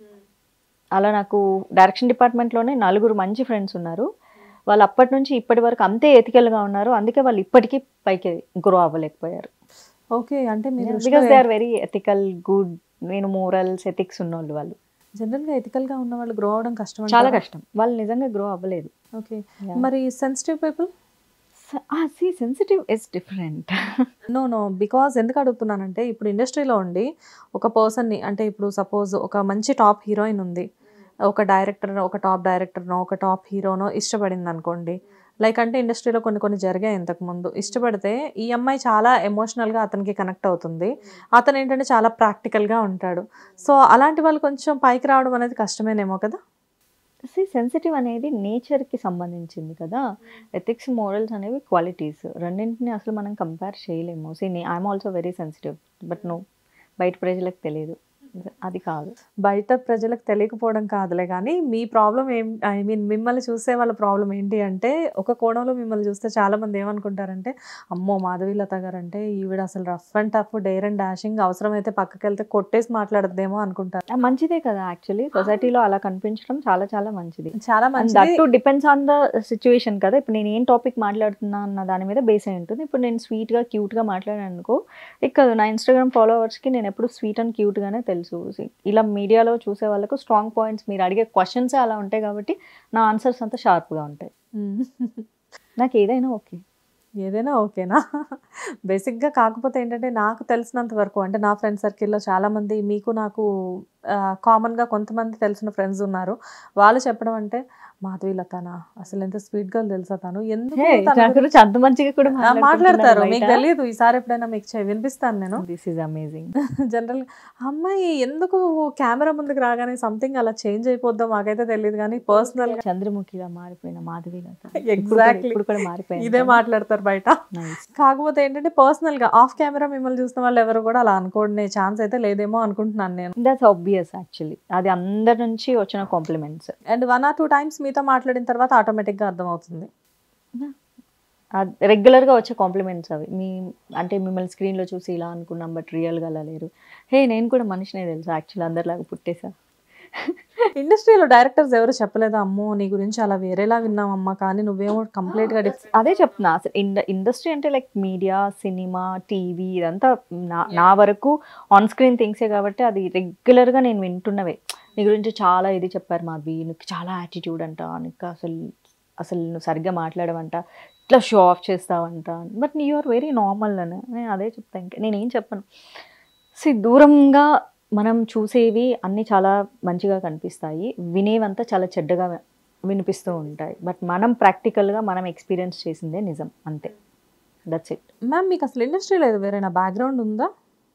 అలా నాకు డైరెక్షన్ డిపార్ట్మెంట్లోనే నలుగురు మంచి ఫ్రెండ్స్ ఉన్నారు వాళ్ళు అప్పటి నుంచి ఇప్పటి వరకు అంతే ఎథికల్గా ఉన్నారు అందుకే వాళ్ళు ఇప్పటికీ పైకి గ్రో అవ్వలేకపోయారు ఓకే అంటే మీరు because they are very ethical good నేను మోరల్స్ ఎథిక్స్ ఉన్నోళ్ళు వాళ్ళు జనరల్గా ఎథికల్ గా ఉన్న వాళ్ళు గ్రో అవడం కష్టం చాలా అంటారా? కష్టం వాళ్ళు నిజంగా గ్రో అవ్వలేదు ఓకే Yeah. మరి sensitive people see sensitive is different no no because ఎందుకు అడుగుతున్నానంటే ఇప్పుడు ఇండస్ట్రీలో ఉండి ఒక పర్సన్ని అంటే ఇప్పుడు సపోజ్ ఒక మంచి టాప్ హీరోయిన్ ఉంది ఒక డైరెక్టర్ ఒక టాప్ డైరెక్టర్నో ఒక టాప్ హీరోనో ఇష్టపడింది అనుకోండి లైక్ అంటే ఇండస్ట్రీలో కొన్ని కొన్ని జరిగాయి ఇంతకు ముందు ఇష్టపడితే ఈ అమ్మాయి చాలా ఎమోషనల్గా అతనికి కనెక్ట్ అవుతుంది అతను ఏంటంటే చాలా ప్రాక్టికల్గా ఉంటాడు సో అలాంటి వాళ్ళు కొంచెం పైకి రావడం అనేది కష్టమేనేమో కదా సి సెన్సిటివ్ అనేది నేచర్కి సంబంధించింది కదా ఎథిక్స్ మోరల్స్ అనేవి క్వాలిటీస్ రెండింటిని అసలు మనం కంపేర్ చేయలేము see I'm also very sensitive but no బయట ప్రజలకు తెలియదు అది కాదు బయట ప్రజలకు తెలియకపోవడం కాదులే కానీ మీ ప్రాబ్లం ఏం ఐ మీన్ మిమ్మల్ని చూసే వాళ్ళ ప్రాబ్లం ఏంటి అంటే ఒక కోణంలో మిమ్మల్ని చూస్తే చాలా మంది ఏమనుకుంటారంటే అమ్మో మాధవీలత గారు అంటే ఈవిడ అసలు rough and tough dare and dashing అవసరమైతే పక్కకి వెళ్తే కొట్టేసి మాట్లాడద్దేమో అనుకుంటారు ఆ, మంచిదే కదా యాక్చువల్లీ సొసైటీలో అలా కనిపించడం చాలా చాలా మంచిది చాలా దట్ మంచి to depends on the situation కదా ఇప్పుడు నేను ఏం టాపిక్ మాట్లాడుతున్నా అన్న దాని మీద బేస్ అయి ఉంటుంది ఇప్పుడు నేను స్వీట్గా క్యూట్గా మాట్లాడాను అనుకో ఇక్కడ నా ఇన్స్టాగ్రామ్ ఫాలోవర్స్కి నేను ఎప్పుడు స్వీట్ అండ్ క్యూట్గానే తెలుసు ఇలా మీడియాలో చూసే వాళ్ళకు స్ట్రాంగ్ పాయింట్స్ మీరు అడిగే క్వశ్చన్స్ అలా ఉంటాయి కాబట్టి నా ఆన్సర్స్ అంతా షార్ప్గా ఉంటాయి నాకు ఏదైనా ఓకే ఏదైనా ఓకేనా బేసిక్గా కాకపోతే ఏంటంటే నాకు తెలిసినంత వరకు అంటే నా ఫ్రెండ్ సర్కిల్లో చాలామంది మీకు నాకు కామన్గా కొంతమంది తెలిసిన ఫ్రెండ్స్ ఉన్నారు వాళ్ళు చెప్పడం అంటే మాధవి లతానా అసలు ఎంత స్వీట్ గర్ల్ తెలుసా తను ఎందుకు తన నా గురించి- గురించి అంత మంచిగా కూడా ఆ, మాట్లాడతారు మీకు తెలియదు ఈసారి ఎప్పుడైనా మీకు చె- వినిపిస్తాను నేను దిస్ ఈజ్ అమేజింగ్ జనరల్ అమ్మాయి ఎందుకు కెమెరా ముందుకు రాగానే సంథింగ్ అలా చేంజ్ అయిపోద్దాం మాకైతే తెలియదు కానీ పర్సనల్ గా చంద్రముఖిగా మారిపోయిన మాధవి లత Exactly. ఇప్పుడు కూడా మారిపోయింది ఇదే మాట్లాడతారు బయట నైస్ కాకపోతే ఏంటంటే పర్సనల్ గా ఆఫ్ కెమెరా మిమ్మల్ని చూసిన వాళ్ళు ఎవరు కూడా అలా అనుకోనే ఛాన్స్ అయితే లేదేమో అనుకుంటున్నాను నేను దట్స్ ఆబ్వియస్ యాక్చువల్లీ అది అందరి నుంచి వచ్చిన compliments and one or two times మీతో మాట్లాడిన తర్వాత ఆటోమేటిక్ గా అర్థమవుతుంది రెగ్యులర్గా వచ్చే కాంప్లిమెంట్స్ అవి మీ అంటే మిమ్మల్ని స్క్రీన్లో చూసి ఇలా అనుకున్నాం బట్ రియల్గా అలా లేరు హే నేను కూడా మనిషినే తెలుసు యాక్చువల్ అందరిలాగా పుట్టేసా ఇండస్ట్రీలో డైరెక్టర్స్ ఎవరు చెప్పలేదా అమ్మో నీ గురించి అలా వేరేలా విన్నామమ్మా కానీ నువ్వేమో కంప్లీట్ గా డిఫ్ అదే చెప్తున్నా అసలు ఇండ ఇండస్ట్రీ అంటే లైక్ మీడియా సినిమా టీవీ ఇదంతా నా నా వరకు ఆన్ స్క్రీన్ థింగ్సే కాబట్టి అది రెగ్యులర్గా నేను వింటున్నవే నీ గురించి చాలా ఇది చెప్పారు మాధవి నీకు చాలా యాటిట్యూడ్ అంట నీకు అసలు అసలు నువ్వు సరిగ్గా మాట్లాడవంట ఇట్లా షో ఆఫ్ చేస్తావంట బట్ నీ ఆర్ వెరీ నార్మల్ అని నేను అదే చెప్తాను ఇంకా నేనేం చెప్పను సి దూరంగా మనం చూసేవి అన్నీ చాలా మంచిగా కనిపిస్తాయి వినేవంతా చాలా చెడ్డగా వినిపిస్తూ ఉంటాయి బట్ మనం ప్రాక్టికల్గా మనం ఎక్స్పీరియన్స్ చేసిందే నిజం అంతే దట్స్ ఇట్ మ్యామ్ మీకు అసలు ఇండస్ట్రీలో ఏదో వేరైనా బ్యాక్గ్రౌండ్ ఉందా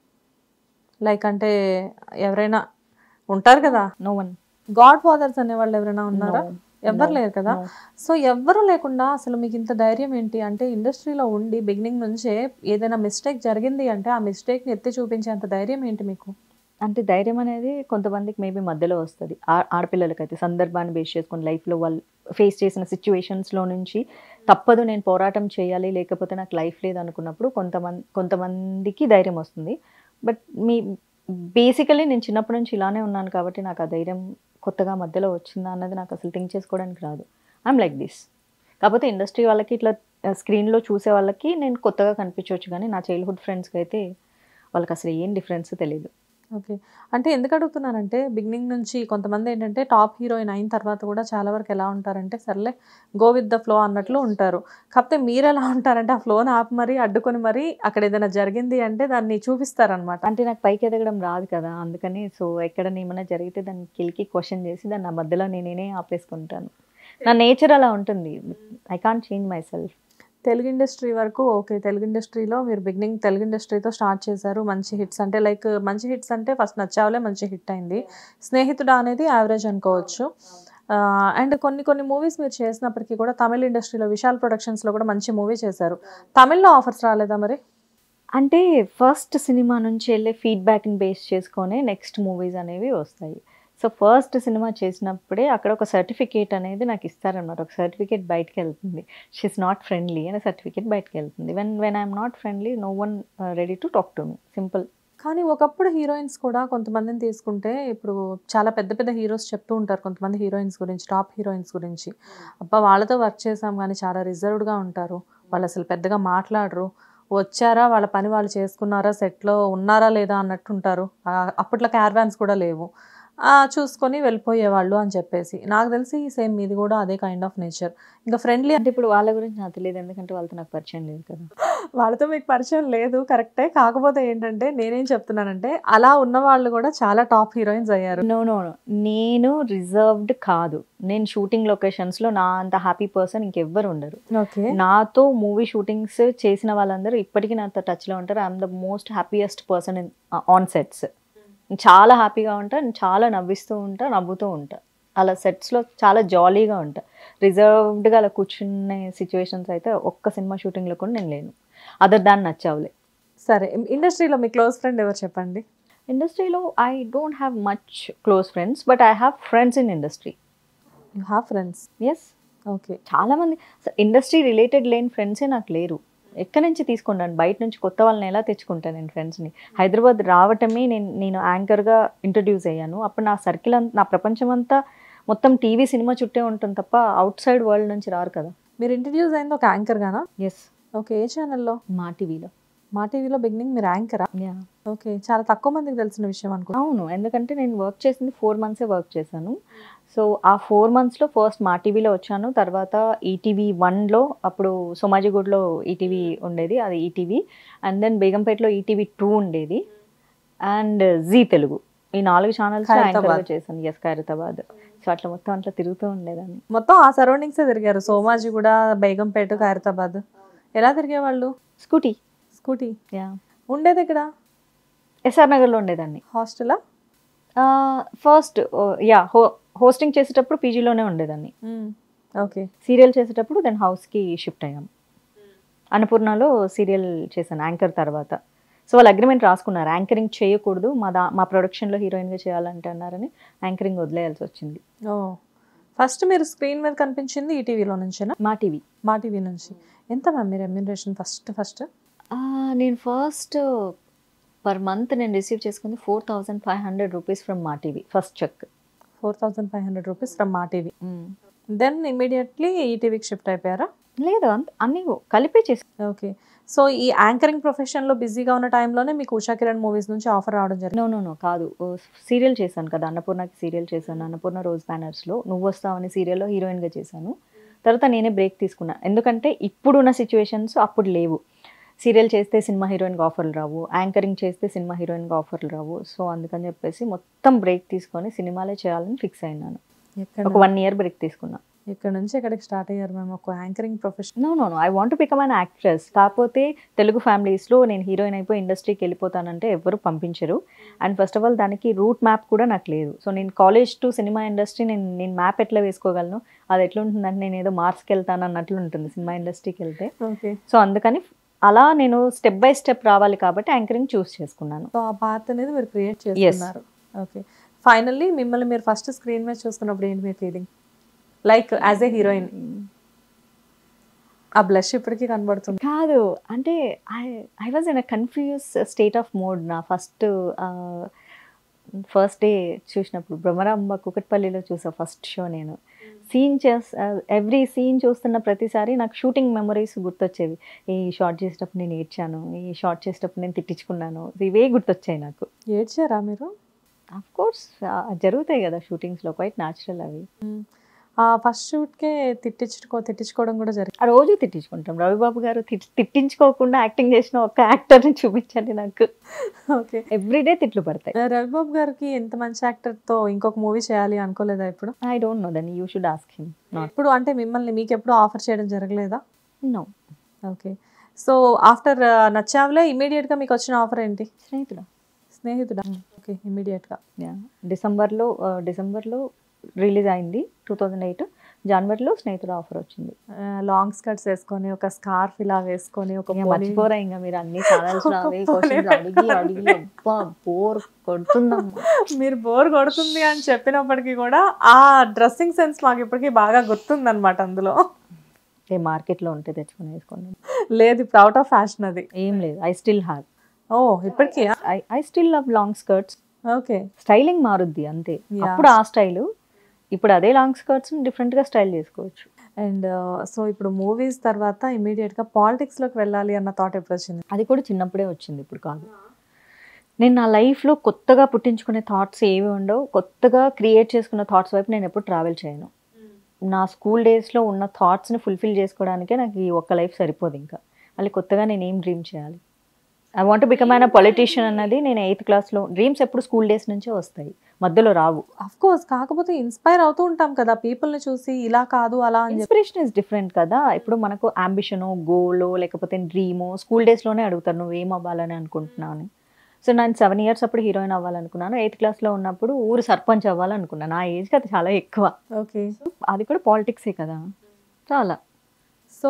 లైక్ అంటే ఎవరైనా ఉంటారు కదా నో వన్ గాడ్ ఫాదర్స్ అనే వాళ్ళు ఎవరైనా ఉన్నారా ఎవ్వరు లేరు కదా సో ఎవ్వరు లేకుండా అసలు మీకు ఇంత ధైర్యం ఏంటి అంటే ఇండస్ట్రీలో ఉండి బిగినింగ్ నుంచే ఏదైనా మిస్టేక్ జరిగింది అంటే ఆ మిస్టేక్ని ఎత్తి చూపించేంత ధైర్యం ఏంటి మీకు అంటే ధైర్యం అనేది కొంతమందికి మేబీ మధ్యలో వస్తుంది ఆడపిల్లలకైతే సందర్భాన్ని బేస్ చేసుకొని లైఫ్లో వాళ్ళు ఫేస్ చేసిన సిచ్యువేషన్స్లో నుంచి తప్పదు నేను పోరాటం చేయాలి లేకపోతే నాకు లైఫ్ లేదు అనుకున్నప్పుడు కొంతమంది కొంతమందికి ధైర్యం వస్తుంది బట్ మీ బేసికలీ నేను చిన్నప్పటి నుంచి ఇలానే ఉన్నాను కాబట్టి నాకు ఆ ధైర్యం కొత్తగా మధ్యలో వచ్చిందా అన్నది నాకు అసలు థింక్ చేసుకోవడానికి రాదు ఐఎమ్ లైక్ దిస్ కాకపోతే ఇండస్ట్రీ వాళ్ళకి ఇట్లా స్క్రీన్లో చూసే వాళ్ళకి నేను కొత్తగా కనిపించవచ్చు కానీ నా చైల్డ్హుడ్ ఫ్రెండ్స్కి అయితే వాళ్ళకి అసలు ఏం డిఫరెన్స్ తెలియదు ఓకే అంటే ఎందుకు అడుగుతున్నానంటే బిగినింగ్ నుంచి కొంతమంది ఏంటంటే టాప్ హీరోయిన్ అయిన తర్వాత కూడా చాలా వరకు ఎలా ఉంటారంటే సర్లే గో విత్ ద ఫ్లో అన్నట్లు ఉంటారు కాకపోతే మీరు ఎలా ఉంటారంటే ఆ ఫ్లోని ఆపి మరీ అడ్డుకొని మరీ అక్కడ ఏదైనా జరిగింది అంటే దాన్ని చూపిస్తారనమాట అంటే నాకు పైకి ఎదగడం రాదు కదా అందుకని సో ఎక్కడ ఏమైనా జరిగితే దాన్ని కిలికి క్వశ్చన్ చేసి దాన్ని నా మధ్యలో నేనే ఆపేసుకుంటాను నా నేచర్ అలా ఉంటుంది I can't change myself Telugu industry వరకు ఓకే తెలుగు ఇండస్ట్రీలో మీరు బిగినింగ్ తెలుగు ఇండస్ట్రీతో స్టార్ట్ చేశారు మంచి హిట్స్ అంటే లైక్ మంచి హిట్స్ అంటే ఫస్ట్ నచ్చావులే మంచి హిట్ అయింది స్నేహితుడా అనేది యావరేజ్ అనుకోవచ్చు అండ్ కొన్ని కొన్ని మూవీస్ మీరు చేసినప్పటికీ కూడా తమిళ ఇండస్ట్రీలో విశాల్ ప్రొడక్షన్స్లో కూడా మంచి మూవీ చేశారు తమిళ్లో ఆఫర్స్ రాలేదా మరి అంటే ఫస్ట్ సినిమా నుంచి వెళ్ళే ఫీడ్బ్యాక్ని బేస్ చేసుకొని నెక్స్ట్ మూవీస్ అనేవి వస్తాయి సో ఫస్ట్ సినిమా చేసినప్పుడే అక్కడ ఒక సర్టిఫికేట్ అనేది నాకు ఇస్తారనమాట ఒక సర్టిఫికేట్ బయటకు వెళ్తుంది షీఈస్ నాట్ ఫ్రెండ్లీ అనే సర్టిఫికేట్ బయటకు వెళ్తుంది when when I'm not friendly no one ready to talk to me simple కానీ ఒకప్పుడు హీరోయిన్స్ కూడా కొంతమందిని తీసుకుంటే ఇప్పుడు చాలా పెద్ద పెద్ద హీరోస్ చెప్తూ ఉంటారు కొంతమంది హీరోయిన్స్ గురించి టాప్ హీరోయిన్స్ గురించి అబ్బా వాళ్ళతో వర్క్ చేసాం కానీ చాలా రిజర్వ్డ్గా ఉంటారు వాళ్ళు అసలు పెద్దగా మాట్లాడరు వచ్చారా వాళ్ళ పని వాళ్ళు చేసుకున్నారా సెట్లో ఉన్నారా లేదా అన్నట్టు ఉంటారు ఆ, అప్పట్లో క్యార్వాన్స్ కూడా లేవు ఆ, చూసుకొని వెళ్ళిపోయేవాళ్ళు అని చెప్పేసి నాకు తెలిసి సేమ్ మీది కూడా అదే కైండ్ ఆఫ్ నేచర్ ఇంకా ఫ్రెండ్లీ అంటే ఇప్పుడు వాళ్ళ గురించి నాకు తెలియదు ఎందుకంటే వాళ్ళతో నాకు పరిచయం లేదు కదా వాళ్ళతో మీకు పరిచయం లేదు కరెక్టే కాకపోతే ఏంటంటే నేనేం చెప్తున్నానంటే అలా ఉన్న వాళ్ళు కూడా చాలా టాప్ హీరోయిన్స్ అయ్యారు నో నో నేను రిజర్వ్డ్ కాదు నేను షూటింగ్ లొకేషన్స్లో నా అంత హ్యాపీ పర్సన్ ఇంకెవ్వరు ఉండరు ఓకే నాతో మూవీ షూటింగ్స్ చేసిన వాళ్ళందరూ ఇప్పటికీ నాతో టచ్లో ఉంటారు I'm the most happiest person in on sets చాలా హ్యాపీగా ఉంటా నేను చాలా నవ్విస్తూ ఉంటా నవ్వుతూ ఉంటా అలా సెట్స్లో చాలా జాలీగా ఉంటా రిజర్వ్డ్గా అలా కూర్చునే సిచ్యువేషన్స్ అయితే ఒక్క సినిమా షూటింగ్లో కూడా నేను లేను అదర్ దాన్ని నచ్చావులే సరే ఇండస్ట్రీలో మీ క్లోజ్ ఫ్రెండ్ ఎవరు చెప్పండి ఇండస్ట్రీలో I don't have much close friends but I have friends in industry you have friends yes okay చాలామంది ఇండస్ట్రీ రిలేటెడ్ లేని ఫ్రెండ్సే నాకు లేరు ఎక్కడి నుంచి తీసుకుంటాను బయట నుంచి కొత్త వాళ్ళని ఎలా తెచ్చుకుంటాను నేను ఫ్రెండ్స్ని హైదరాబాద్ రావటమే నేను నేను యాంకర్గా ఇంట్రడ్యూస్ అయ్యాను అప్పుడు నా సర్కిల్ అంతా నా ప్రపంచం అంతా మొత్తం టీవీ సినిమా చుట్టే ఉంటుంది తప్ప అవుట్ సైడ్ వరల్డ్ నుంచి రారు కదా మీరు ఇంట్రడ్యూస్ అయింది ఒక యాంకర్ గానా ఎస్ ఓకే ఏ ఛానల్లో మా టీవీలో మా టీవీలో బిగినింగ్ మీరు యాంకరా యా ఓకే చాలా తక్కువ మందికి తెలిసిన విషయం అనుకుంటా అవును ఎందుకంటే నేను వర్క్ చేసింది ఫోర్ మంత్సే వర్క్ చేశాను సో ఆ ఫోర్ మంత్స్లో ఫస్ట్ మా టీవీలో వచ్చాను తర్వాత ఈటీవీ వన్లో అప్పుడు సోమాజిగూడ్లో ఈటీవీ ఉండేది అది ఈటీవీ అండ్ దెన్ బేగంపేటలో ఈటీవీ టూ ఉండేది అండ్ జీ తెలుగు ఈ నాలుగు ఛానల్స్ ఖైరతాబాద్. చేశాను ఎస్ ఖైరతాబాద్ సో అట్లా మొత్తం అట్లా తిరుగుతూ ఉండేదాన్ని మొత్తం ఆ సరౌండింగ్సే తిరిగారు సోమాజీ కూడా బేగంపేట ఖైరతాబాద్ ఎలా తిరిగేవాళ్ళు స్కూటీ స్కూటీ యా ఉండేది ఇక్కడ ఎస్ఆర్ నగర్లో ఉండేదాన్ని హాస్టలా ఫస్ట్ యా హో హోస్టింగ్ చేసేటప్పుడు పీజీలోనే ఉండేదాన్ని ఓకే సీరియల్ చేసేటప్పుడు దెన్ హౌస్కి షిఫ్ట్ అయ్యాం అన్నపూర్ణలో సీరియల్ చేశాను యాంకర్ తర్వాత సో వాళ్ళు అగ్రిమెంట్ రాసుకున్నారు యాంకరింగ్ చేయకూడదు మా దా మా ప్రొడక్షన్లో హీరోయిన్గా చేయాలంటే అన్నారని యాంకరింగ్ వదిలేయాల్సి వచ్చింది ఓ ఫస్ట్ మీరు స్క్రీన్ మీద కనిపించింది ఈ టీవీలో నుంచేనా మా టీవీ మా టీవీ నుంచి ఎంత మ్యామ్ మీ రెమ్యూనరేషన్ ఫస్ట్ ఫస్ట్ నేను ఫస్ట్ పర్ మంత్ నేను రిసీవ్ చేసుకుంది four thousand five hundred rupees from Maa TV first cheque four thousand five hundred rupees from Maa TV then immediately ఈ టీవీకి షిఫ్ట్ అయిపోయారా లేదు అంత అన్నీ కలిపే చేసి ఓకే సో ఈ యాంకరింగ్ ప్రొఫెషన్లో బిజీగా ఉన్న టైంలోనే మీకు ఉషా కిరణ్ మూవీస్ నుంచి ఆఫర్ రావడం జరిగింది నో నో నో కాదు సీరియల్ చేశాను కదా అన్నపూర్ణకి సీరియల్ చేశాను అన్నపూర్ణ రోజ్ బ్యానర్స్లో నువ్వు వస్తావని సీరియల్లో హీరోయిన్గా చేశాను తర్వాత నేనే బ్రేక్ తీసుకున్నా ఎందుకంటే ఇప్పుడున్న సిచ్యువేషన్స్ అప్పుడు లేవు సీరియల్ చేస్తే సినిమా హీరోయిన్గా ఆఫర్లు రావు యాంకరింగ్ చేస్తే సినిమా హీరోయిన్గా ఆఫర్లు రావు సో అందుకని చెప్పేసి మొత్తం బ్రేక్ తీసుకొని సినిమాలే చేయాలని ఫిక్స్ అయినాను ఎక్కడ ఒక వన్ ఇయర్ బ్రేక్ తీసుకున్నా ఇక్కడ నుంచి ఎక్కడికి స్టార్ట్ అయ్యారు మ్యామ్ ఒక anchoring profession no no no I want become an actress కాకపోతే తెలుగు ఫ్యామిలీస్లో నేను హీరోయిన్ అయిపోయి ఇండస్ట్రీకి వెళ్ళిపోతానంటే ఎవరు పంపించరు అండ్ ఫస్ట్ ఆఫ్ ఆల్ దానికి రూట్ మ్యాప్ కూడా నాకు లేదు సో నేను కాలేజ్ టు సినిమా ఇండస్ట్రీ నేను నేను మ్యాప్ ఎట్లా వేసుకోగలను అది ఎట్లా ఉంటుందంటే నేను ఏదో మార్క్స్కి వెళ్తాను అన్నట్లు ఉంటుంది సినిమా ఇండస్ట్రీకి వెళ్తే ఓకే సో అందుకని అలా నేను స్టెప్ బై స్టెప్ రావాలి కాబట్టి యాంకరింగ్ చూస్ చేసుకున్నాను సో ఆ పాత్ అనేది మీరు క్రియేట్ చేస్తున్నారు ఓకే ఫైనల్లీ మిమ్మల్ని మీరు ఫస్ట్ స్క్రీన్ మీద చూసుకున్నప్పుడు ఏంటి మీ feeling like as a heroine ఆ బ్లష్ ఇప్పటికీ కనబడుతుంది కాదు అంటే I I was in a confuse state of mode నా ఫస్ట్ ఫస్ట్ డే చూసినప్పుడు బ్రహ్మరాంబ కుకట్పల్లిలో చూసా ఫస్ట్ షో నేను సీన్ చేస్ ఎవ్రీ సీన్ చూస్తున్న ప్రతిసారి నాకు షూటింగ్ మెమరీస్ గుర్తొచ్చేవి ఈ షార్ట్ చేసేటప్పుడు నేను ఏడ్చాను ఈ షార్ట్ చేసేటప్పుడు నేను తిట్టించుకున్నాను ఇవే గుర్తొచ్చాయి నాకు ఏడ్చారా మీరు అఫ్ కోర్స్ జరుగుతాయి కదా షూటింగ్స్లో క్వైట్ న్యాచురల్ అవి ఆ ఫస్ట్ షూట్కే తిట్టించుకో తిట్టించుకోవడం కూడా జరిగింది ఆ రోజు తిట్టించుకుంటాం రవిబాబు గారు తిట్- తిట్టించుకోకుండా యాక్టింగ్ చేసిన ఒక యాక్టర్ని చూపించండి నాకు ఓకే ఎవ్రీడే తిట్లు పడతాయి రవిబాబు గారికి ఎంత మంచి యాక్టర్తో ఇంకొక మూవీ చేయాలి అనుకోలేదా ఇప్పుడు I don't know then you should ask him not ఇప్పుడు అంటే మిమ్మల్ని మీకు ఎప్పుడు ఆఫర్ చేయడం జరగలేదా నో ఓకే సో ఆఫ్టర్ నచ్చావులే ఇమీడియట్గా మీకు వచ్చిన ఆఫర్ ఏంటి స్నేహితుడు స్నేహితుడా ఓకే ఇమీడియట్గా యా డిసెంబర్లో డిసెంబర్లో రిలీజ్ అయింది టూ థౌజండ్ ఎయిట్ జనవరిలో స్నేహితుడు ఆఫర్ వచ్చింది లాంగ్ స్కర్ట్స్ వేసుకొని ఒక స్కార్ఫ్ ఇలా వేసుకొని ఒక ఇంకా pony- మర్చిపోరా ఇంకా మీరు అన్ని ఛానల్స్ అవి క్వశ్చన్స్ అడిగి అడిగి అబ్బా బోర్ కొడుతుందమ్మా మీరు బోర్ కొడుతుంది అని చెప్పినప్పటికీ కూడా ఆ డ్రెస్సింగ్ సెన్స్ మాకు ఇప్పటికీ బాగా గుర్తుందన్నమాట అందులో ఏ మార్కెట్లో ఉంటే తెచ్చుకొని వేసుకోండి లేదు ఇప్పుడు అవుట్ ఆఫ్ ఫ్యాషన్ అది ఏం లేదు ఐ స్టిల్ హ్యావ్ ఓ ఇప్పటికీ I I still love long skirts okay styling మారుద్ది అంతే Yeah. అప్పుడు ఆ స్టైల్ ఇప్పుడు అదే లాంగ్ స్కర్ట్స్ డిఫరెంట్గా స్టైల్ చేసుకోవచ్చు అండ్ సో ఇప్పుడు మూవీస్ తర్వాత ఇమీడియట్గా పాలిటిక్స్లోకి వెళ్ళాలి అన్న థాట్ ఎప్పుడు వచ్చింది అది కూడా చిన్నప్పుడే వచ్చింది ఇప్పుడు కాదు నేను నా లైఫ్లో కొత్తగా పుట్టించుకునే థాట్స్ ఏవి ఉండవు కొత్తగా క్రియేట్ చేసుకున్న థాట్స్ వైపు నేను ఎప్పుడు ట్రావెల్ చేయను నా స్కూల్ డేస్లో ఉన్న థాట్స్ని ఫుల్ఫిల్ చేసుకోవడానికే నాకు ఈ ఒక్క లైఫ్ సరిపోదు ఇంకా మళ్ళీ కొత్తగా నేను ఏం డ్రీమ్ చేయాలి ఐ వాంట్ బికమ్ అయిన పొలిటీషియన్ అన్నది నేను ఎయిత్ క్లాస్లో డ్రీమ్స్ ఎప్పుడు స్కూల్ డేస్ నుంచే వస్తాయి మధ్యలో రావు అఫ్ కోర్స్ కాకపోతే ఇన్స్పైర్ అవుతూ ఉంటాం కదా పీపుల్ని చూసి ఇలా కాదు అలా అని చెప్పి ఇన్స్పిరేషన్ ఇస్ డిఫరెంట్ కదా ఇప్పుడు మనకు అంబిషనో గోలో లేకపోతే డ్రీమో స్కూల్ డేస్లోనే అడుగుతారు నువ్వు ఏం అవ్వాలని అనుకుంటున్నావు అని సో నేను సెవెన్ ఇయర్స్ అప్పుడు హీరోయిన్ అవ్వాలనుకున్నాను ఎయిత్ క్లాస్లో ఉన్నప్పుడు ఊరు సర్పంచ్ అవ్వాలనుకున్నాను నా ఏజ్కి అది చాలా ఎక్కువ ఓకే అది కూడా పాలిటిక్సే కదా చాలా సో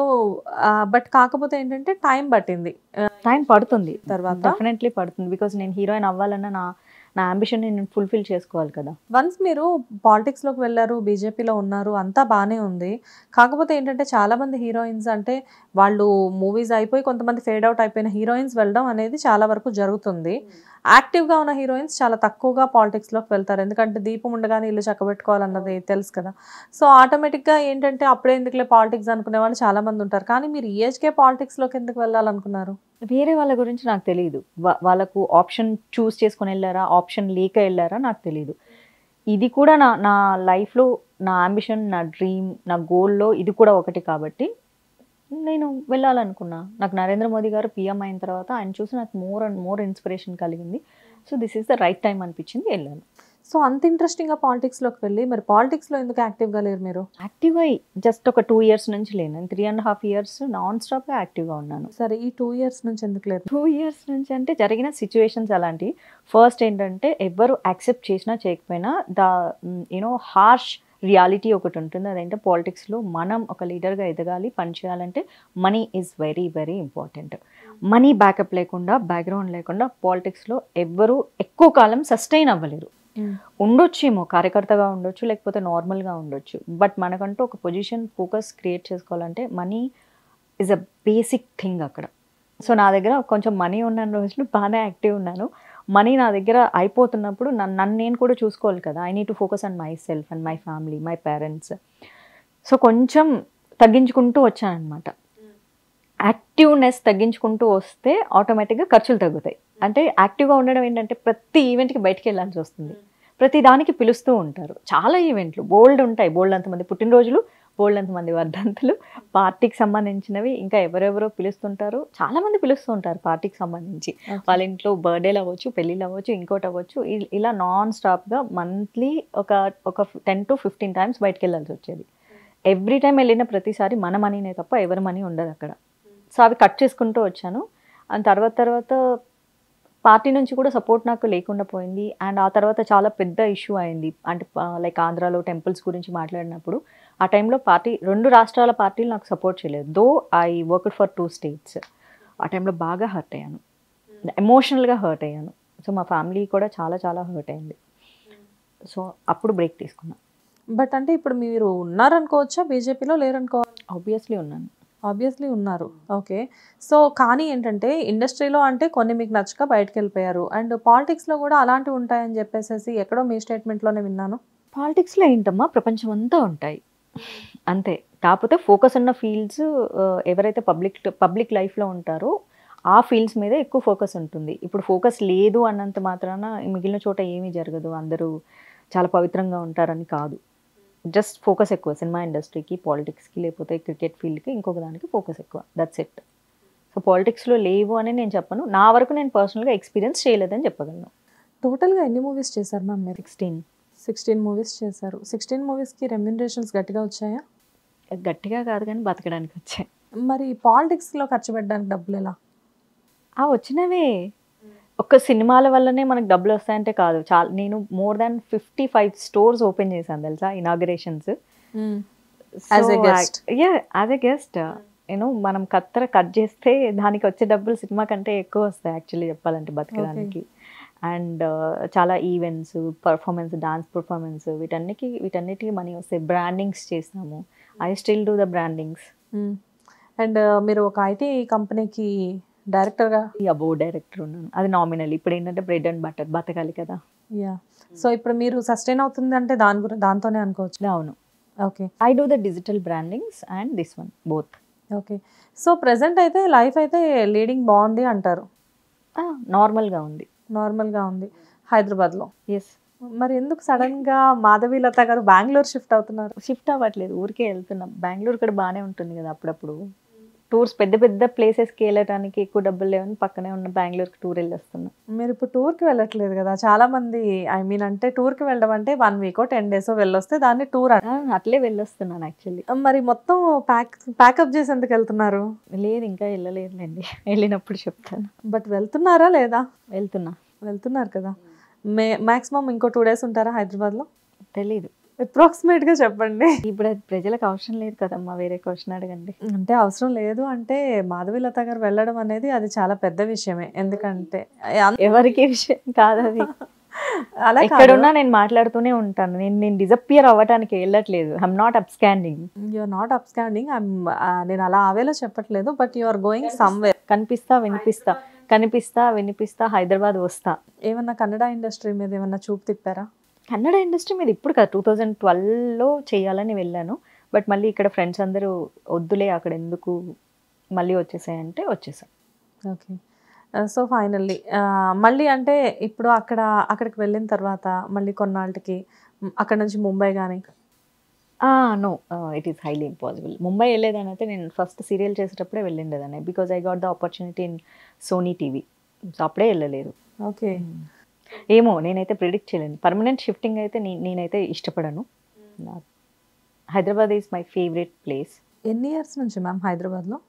బట్ కాకపోతే ఏంటంటే టైం పట్టింది టైం పడుతుంది తర్వాత డెఫినెట్లీ పడుతుంది బికాజ్ నేను హీరోయిన్ అవ్వాలన్న నా నా అంబిషన్ నేను ఫుల్ఫిల్ చేసుకోవాలి కదా వన్స్ మీరు పాలిటిక్స్లోకి వెళ్ళారు బీజేపీలో ఉన్నారు అంతా బాగానే ఉంది కాకపోతే ఏంటంటే చాలామంది హీరోయిన్స్ అంటే వాళ్ళు మూవీస్ అయిపోయి కొంతమంది ఫేడ్ అవుట్ అయిపోయిన హీరోయిన్స్ వెళ్ళడం అనేది చాలా వరకు జరుగుతుంది యాక్టివ్గా ఉన్న హీరోయిన్స్ చాలా తక్కువగా పాలిటిక్స్లోకి వెళ్తారు ఎందుకంటే దీపం ఉండగానే ఇల్లు చక్కబెట్టుకోవాలన్నది తెలుసు కదా సో ఆటోమేటిక్గా ఏంటంటే అప్పుడే ఎందుకులే పాలిటిక్స్ అనుకునే వాళ్ళు చాలామంది ఉంటారు కానీ మీరు ఈ ఏజ్కే పాలిటిక్స్లోకి ఎందుకు వెళ్ళాలనుకున్నారు వేరే వాళ్ళ గురించి నాకు తెలియదు వా- వాళ్ళకు ఆప్షన్ చూస్ చేసుకొని వెళ్ళారా ఆప్షన్ లేక వెళ్ళారా నాకు తెలియదు ఇది కూడా నా నా లైఫ్లో నా అంబిషన్ నా డ్రీమ్ నా గోల్లో ఇది కూడా ఒకటి కాబట్టి నేను వెళ్ళాలనుకున్నా నాకు నరేంద్ర మోదీ గారు పిఎం అయిన తర్వాత ఆయన చూసి నాకు మోర్ అండ్ మోర్ ఇన్స్పిరేషన్ కలిగింది so this is the right time అనిపించింది వెళ్ళాను సో అంత ఇంట్రెస్టింగ్గా పాలిటిక్స్లోకి వెళ్ళి మరి పాలిటిక్స్లో ఎందుకు యాక్టివ్గా లేరు మీరు యాక్టివ్గా జస్ట్ ఒక టూ ఇయర్స్ నుంచి లేను నేను three and half years non స్టాప్గా యాక్టివ్గా ఉన్నాను సరే ఈ టూ ఇయర్స్ నుంచి ఎందుకు లేరు టూ ఇయర్స్ నుంచి అంటే జరిగిన సిచ్యువేషన్స్ అలాంటివి ఫస్ట్ ఏంటంటే ఎవరు యాక్సెప్ట్ చేసినా చేయకపోయినా ద యూనో హార్ష్ రియాలిటీ ఒకటి ఉంటుంది అదేంటే పాలిటిక్స్లో మనం ఒక లీడర్గా ఎదగాలి పనిచేయాలంటే money is very very important money backup లేకుండా బ్యాక్గ్రౌండ్ లేకుండా పాలిటిక్స్లో ఎవ్వరూ ఎక్కువ కాలం సస్టైన్ అవ్వలేరు ఉండొచ్చేమో కార్యకర్తగా ఉండొచ్చు లేకపోతే నార్మల్గా ఉండొచ్చు బట్ మనకంటూ ఒక పొజిషన్ ఫోకస్ క్రియేట్ చేసుకోవాలంటే money is a basic thing అక్కడ సో నా దగ్గర కొంచెం మనీ ఉన్న రోజులు బాగానే యాక్టివ్ ఉన్నాను మనీ నా దగ్గర అయిపోతున్నప్పుడు నన్ను నన్ను నేను కూడా చూసుకోవాలి కదా I need to focus on myself and my family my parents so కొంచెం తగ్గించుకుంటూ వచ్చానమాట యాక్టివ్నెస్ తగ్గించుకుంటూ వస్తే ఆటోమేటిక్గా ఖర్చులు తగ్గుతాయి అంటే యాక్టివ్గా ఉండడం ఏంటంటే ప్రతి ఈవెంట్కి బయటికి వెళ్ళాల్సి వస్తుంది ప్రతి దానికి పిలుస్తూ ఉంటారు చాలా ఈవెంట్లు బోల్డ్ ఉంటాయి బోల్డ్ అంతమంది పుట్టినరోజులు బోల్డ్ అంతమంది వర్ధంతులు పార్టీకి సంబంధించినవి ఇంకా ఎవరెవరో పిలుస్తుంటారు చాలా మంది పిలుస్తూ ఉంటారు పార్టీకి సంబంధించి వాళ్ళ ఇంట్లో బర్త్డేలు అవ్వచ్చు పెళ్ళిళ్ళు అవ్వచ్చు ఇంకోటి అవ్వచ్చు ఇ- ఇలా నాన్ స్టాప్గా మంత్లీ ఒక ఒక టెన్ టు ఫిఫ్టీన్ టైమ్స్ బయటకు వెళ్ళాల్సి వచ్చేది ఎవ్రీ టైం వెళ్ళిన ప్రతిసారి మన మనీనే తప్ప ఎవరి మనీ ఉండదు అక్కడ సో అవి కట్ చేసుకుంటూ వచ్చాను అండ్ తర్వాత తర్వాత పార్టీ నుంచి కూడా సపోర్ట్ నాకు లేకుండా పోయింది అండ్ ఆ తర్వాత చాలా పెద్ద ఇష్యూ అయింది అంటే లైక్ ఆంధ్రాలో టెంపుల్స్ గురించి మాట్లాడినప్పుడు ఆ టైంలో పార్టీ రెండు రాష్ట్రాల పార్టీలు నాకు సపోర్ట్ చేయలేదు though I work for two states ఆ టైంలో బాగా హర్ట్ అయ్యాను ఎమోషనల్గా హర్ట్ అయ్యాను సో మా ఫ్యామిలీ కూడా చాలా చాలా హర్ట్ అయింది సో అప్పుడు బ్రేక్ తీసుకున్నాను బట్ అంటే ఇప్పుడు మీరు ఉన్నారనుకోవచ్చా బీజేపీలో లేరనుకోవాలి ఆబ్వియస్లీ ఉన్నాను ఆబ్వియస్లీ ఉన్నారు ఓకే సో కానీ ఏంటంటే ఇండస్ట్రీలో అంటే కొన్ని మీకు నచ్చక బయటకు వెళ్ళిపోయారు అండ్ పాలిటిక్స్లో కూడా అలాంటివి ఉంటాయని చెప్పేసి ఎక్కడో మీ స్టేట్మెంట్లోనే విన్నాను పాలిటిక్స్లో ఏంటమ్మా ప్రపంచం అంతా ఉంటాయి అంతే కాకపోతే ఫోకస్ ఉన్న ఫీల్డ్స్ ఎవరైతే పబ్లిక్ పబ్లిక్ లైఫ్లో ఉంటారో ఆ ఫీల్డ్స్ మీద ఎక్కువ ఫోకస్ ఉంటుంది ఇప్పుడు ఫోకస్ లేదు అన్నంత మాత్రాన మిగిలిన చోట ఏమీ జరగదు అందరూ చాలా పవిత్రంగా ఉంటారని కాదు జస్ట్ ఫోకస్ ఎక్కువ సినిమా ఇండస్ట్రీకి పాలిటిక్స్కి లేకపోతే క్రికెట్ ఫీల్డ్కి ఇంకొక దానికి ఫోకస్ ఎక్కువ దట్స్ ఇట్ సో పాలిటిక్స్లో లేవు అని నేను చెప్పను నా వరకు నేను పర్సనల్గా ఎక్స్పీరియన్స్ చేయలేదని చెప్పగలను టోటల్గా ఎన్ని మూవీస్ చేశారు మ్యామ్ మీరు సిక్స్టీన్ సిక్స్టీన్ మూవీస్ చేశారు సిక్స్టీన్ మూవీస్కి రెమ్యునరేషన్స్ గట్టిగా వచ్చాయా గట్టిగా కాదు కానీ బతకడానికి వచ్చాయి మరి పాలిటిక్స్లో ఖర్చు పెట్టడానికి డబ్బులు ఎలా ఆ వచ్చినవే ఒక్క సినిమాల వల్లనే మనకు డబ్బులు వస్తాయంటే కాదు చాలా నేను more than fifty five stores open చేశాను తెలుసా inaugurations As a guest. Yeah as a guest you know మనం కత్తెర కట్ చేస్తే దానికి వచ్చే డబ్బులు సినిమా కంటే ఎక్కువ వస్తాయి యాక్చువల్లీ చెప్పాలంటే బతకడానికి అండ్ చాలా ఈవెంట్స్ పర్ఫార్మెన్స్ డాన్స్ పర్ఫార్మెన్స్ వీటన్నికి వీటన్నిటికీ మనీ వస్తాయి బ్రాండింగ్స్ చేస్తాము I still do the brandings and మీరు ఒక ఐటీ కంపెనీకి డైరెక్టర్గా ఈ అబో డైరెక్టర్ ఉన్నాను అది నామినల్ ఇప్పుడు ఏంటంటే బ్రెడ్ అండ్ బటర్ బతకాలి కదా యా సో ఇప్పుడు మీరు సస్టైన్ అవుతుంది అంటే దాని గురించి దాంతోనే అనుకోవచ్చు అవును okay I do the digital brandings and this one both okay so present అయితే లైఫ్ అయితే లీడింగ్ బాగుంది అంటారు నార్మల్గా ఉంది నార్మల్గా ఉంది హైదరాబాద్లో ఎస్ మరి ఎందుకు సడన్గా మాధవి లత గారు బెంగళూరు షిఫ్ట్ అవుతున్నారు షిఫ్ట్ అవ్వట్లేదు ఊరికే వెళ్తున్నాం బెంగళూరు కూడా బాగానే ఉంటుంది కదా అప్పుడప్పుడు టూర్స్ పెద్ద పెద్ద ప్లేసెస్కి వెళ్ళడానికి ఎక్కువ డబ్బులు లేవని పక్కనే ఉన్న బెంగళూరుకి టూర్ వెళ్ళొస్తున్నాం మీరు ఇప్పుడు టూర్కి వెళ్ళట్లేదు కదా చాలా మంది ఐ మీన్ అంటే టూర్కి వెళ్ళడం అంటే వన్ వీకో టెన్ డేసో వెళ్ళొస్తే దాన్ని టూర్ అంట ఆ, అట్లే వెళ్ళొస్తున్నాను యాక్చువల్లీ మరి మొత్తం ప్యాక్ ప్యాకప్ చేసి ఎందుకు వెళ్తున్నారు లేదు ఇంకా వెళ్ళలేదులేండి వెళ్ళినప్పుడు చెప్తాను బట్ వెళ్తున్నారా లేదా వెళ్తున్నా వెళ్తున్నారు కదా మే మ్యాక్సిమం ఇంకో టూ డేస్ ఉంటారా హైదరాబాద్లో తెలీదు అప్రాక్సిమేట్గా చెప్పండి ఇప్పుడు అది ప్రజలకు అవసరం లేదు కదమ్మా వేరే క్వశ్చన్ అడగండి అంటే అవసరం లేదు అంటే మాధవి లత గారు వెళ్ళడం అనేది అది చాలా పెద్ద విషయమే ఎందుకంటే అన్- ఎవరికి విషయం కాదు అది అలా ఎక్కడున్నా నేను మాట్లాడుతూనే ఉంటాను నేను నేను డిజపియర్ అవ్వడానికి వెళ్ళట్లేదు I'm not absconding you're not absconding నేను అలా ఆవేలో చెప్పట్లేదు but you are going somewhere కనిపిస్తా వినిపిస్తా కనిపిస్తా వినిపిస్తా హైదరాబాద్ వస్తా ఏమన్నా కన్నడ ఇండస్ట్రీ మీద ఏమన్నా చూపు తిప్పారా కన్నడ ఇండస్ట్రీ మీద ఇప్పుడు కదా టూ థౌజండ్ ట్వెల్వ్లో చేయాలని వెళ్ళాను బట్ మళ్ళీ ఇక్కడ ఫ్రెండ్స్ అందరూ వద్దులే అక్కడ ఎందుకు మళ్ళీ వచ్చేసాయంటే వచ్చేసాం ఓకే సో ఫైనల్లీ మళ్ళీ అంటే ఇప్పుడు అక్కడ అక్కడికి వెళ్ళిన తర్వాత మళ్ళీ కొన్నాళ్ళకి మ్, అక్కడ నుంచి ముంబై కానీ no it is highly impossible Mumbai వెళ్ళేదాన్ని అయితే నేను ఫస్ట్ సీరియల్ చేసేటప్పుడే వెళ్ళిండేదాన్ని because I got the opportunity in Sony TV so అప్పుడే వెళ్ళలేదు ఓకే ఏమో నేనైతే ప్రిడిక్ట్ చేయలేను పర్మనెంట్ షిఫ్టింగ్ అయితే నే- నేనైతే ఇష్టపడను నా- Hyderabad is my favourite place ఎన్ని ఇయర్స్ నుంచి మ్యామ్ హైదరాబాద్లో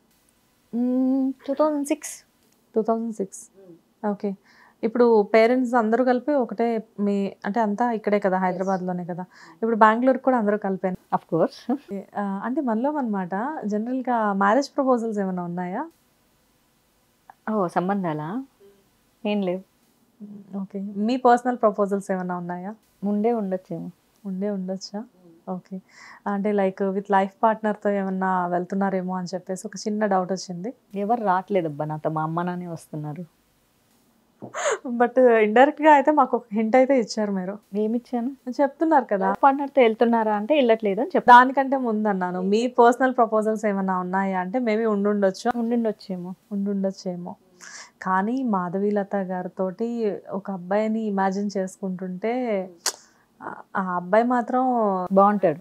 two thousand six two thousand six okay ఇప్పుడు పేరెంట్స్ అందరూ కలిపి ఒకటే మీ అంటే అంతా ఇక్కడే కదా హైదరాబాద్లోనే కదా ఇప్పుడు బెంగళూరు కూడా అందరూ కలిపాను అఫ్ కోర్స్ ఆ, అంటే మనలో అనమాట జనరల్గా మ్యారేజ్ ప్రపోజల్స్ ఏమైనా ఉన్నాయా ఓ సంబంధాలా ఏం లేవు ఓకే మీ పర్సనల్ ప్రపోజల్స్ ఏమైనా ఉన్నాయా ఉండే ఉండొచ్చేమో ఉండే ఉండొచ్చా ఓకే అంటే లైక్ విత్ లైఫ్ పార్ట్నర్తో ఏమన్నా వెళ్తున్నారేమో అని చెప్పేసి ఒక చిన్న డౌట్ వచ్చింది ఎవరు రావట్లేదబ్బా నాతో మా అమ్మ నాన్నే వస్తున్నారు బట్ ఇండైరెక్ట్గా అయితే మాకు ఒక హింట్ అయితే ఇచ్చారు మీరు ఏమిచ్చాను చెప్తున్నారు కదా పార్ట్నర్తో వెళ్తున్నారా అంటే వెళ్ళట్లేదు అని చెప్పి దానికంటే ముందు అన్నాను మీ పర్సనల్ ప్రపోజల్స్ ఏమైనా ఉన్నాయా అంటే మేబీ ఉండుండొచ్చు ఉండిండొచ్చేమో ఉండుండొచ్చేమో కానీ మాధవీలత గారితో ఒక అబ్బాయిని ఇమాజిన్ చేసుకుంటుంటే ఆ- ఆ అబ్బాయి మాత్రం బాగుంటాడు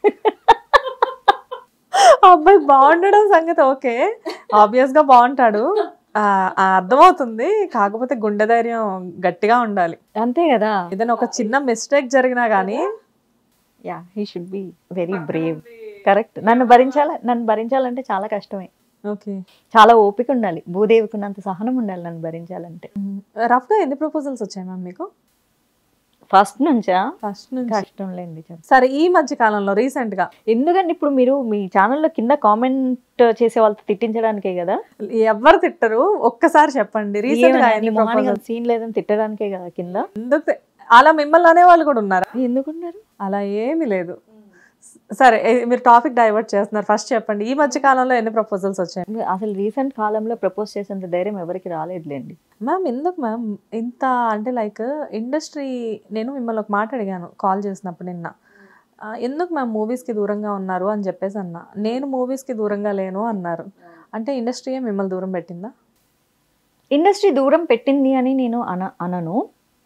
ఆ అబ్బాయి బాగుండడం సంగతి ఓకే ఆబ్వియస్ గా బాగుంటాడు ఆ, ఆ అర్థమవుతుంది కాకపోతే గుండె ధైర్యం గట్టిగా ఉండాలి అంతే కదా ఏదైనా ఒక చిన్న మిస్టేక్ జరిగినా కానీ yeah he should be very brave correct నన్ను భరించాల నన్ను భరించాలంటే చాలా కష్టమే ఓకే చాలా ఓపిక ఉండాలి భూదేవికి ఉన్నంత సహనం ఉండాలి నన్ను భరించాలంటే రఫ్ గా ఎన్ని ప్రపోజల్స్ వచ్చాయి మ్యామ్ మీకు ఫస్ట్ నుంచా ఫస్ట్ నుంచి కష్టం లేండి చెప్పు. సరే ఈ మధ్య కాలంలో రీసెంట్ గా ఎందుకంటే ఇప్పుడు మీరు మీ ఛానల్లో కింద కామెంట్ చేసే వాళ్ళతో తిట్టించడానికే కదా ఎవరు తిట్టరు ఒక్కసారి చెప్పండి రీసెంట్ గా ఎన్ని ప్రపోజల్స్ సీన్ లేదని తిట్టడానికే కదా కింద ఎందుకు తి- అలా మిమ్మల్ని అనే వాళ్ళు కూడా ఉన్నారా ఎందుకున్నారు అలా ఏమీ లేదు సరే ఏ- మీరు టాపిక్ డైవర్ట్ చేస్తున్నారు ఫస్ట్ చెప్పండి ఈ మధ్య కాలంలో ఎన్ని ప్రపోజల్స్ వచ్చాయి అసలు రీసెంట్ కాలంలో ప్రపోజ్ చేసేంత ధైర్యం ఎవరికి రాలేదులేండి మ్యామ్ ఎందుకు మ్యామ్ ఇంత అంటే లైక్ ఇండస్ట్రీ నేను మిమ్మల్ని ఒక మాట అడిగాను కాల్ చేసినప్పుడు నిన్న ఆ, ఎందుకు మ్యామ్ మూవీస్కి దూరంగా ఉన్నారు అని చెప్పేసి అన్నా నేను మూవీస్కి దూరంగా లేను అన్నారు అంటే ఇండస్ట్రీయే మిమ్మల్ని దూరం పెట్టిందా ఇండస్ట్రీ దూరం పెట్టింది అని నేను అన అనను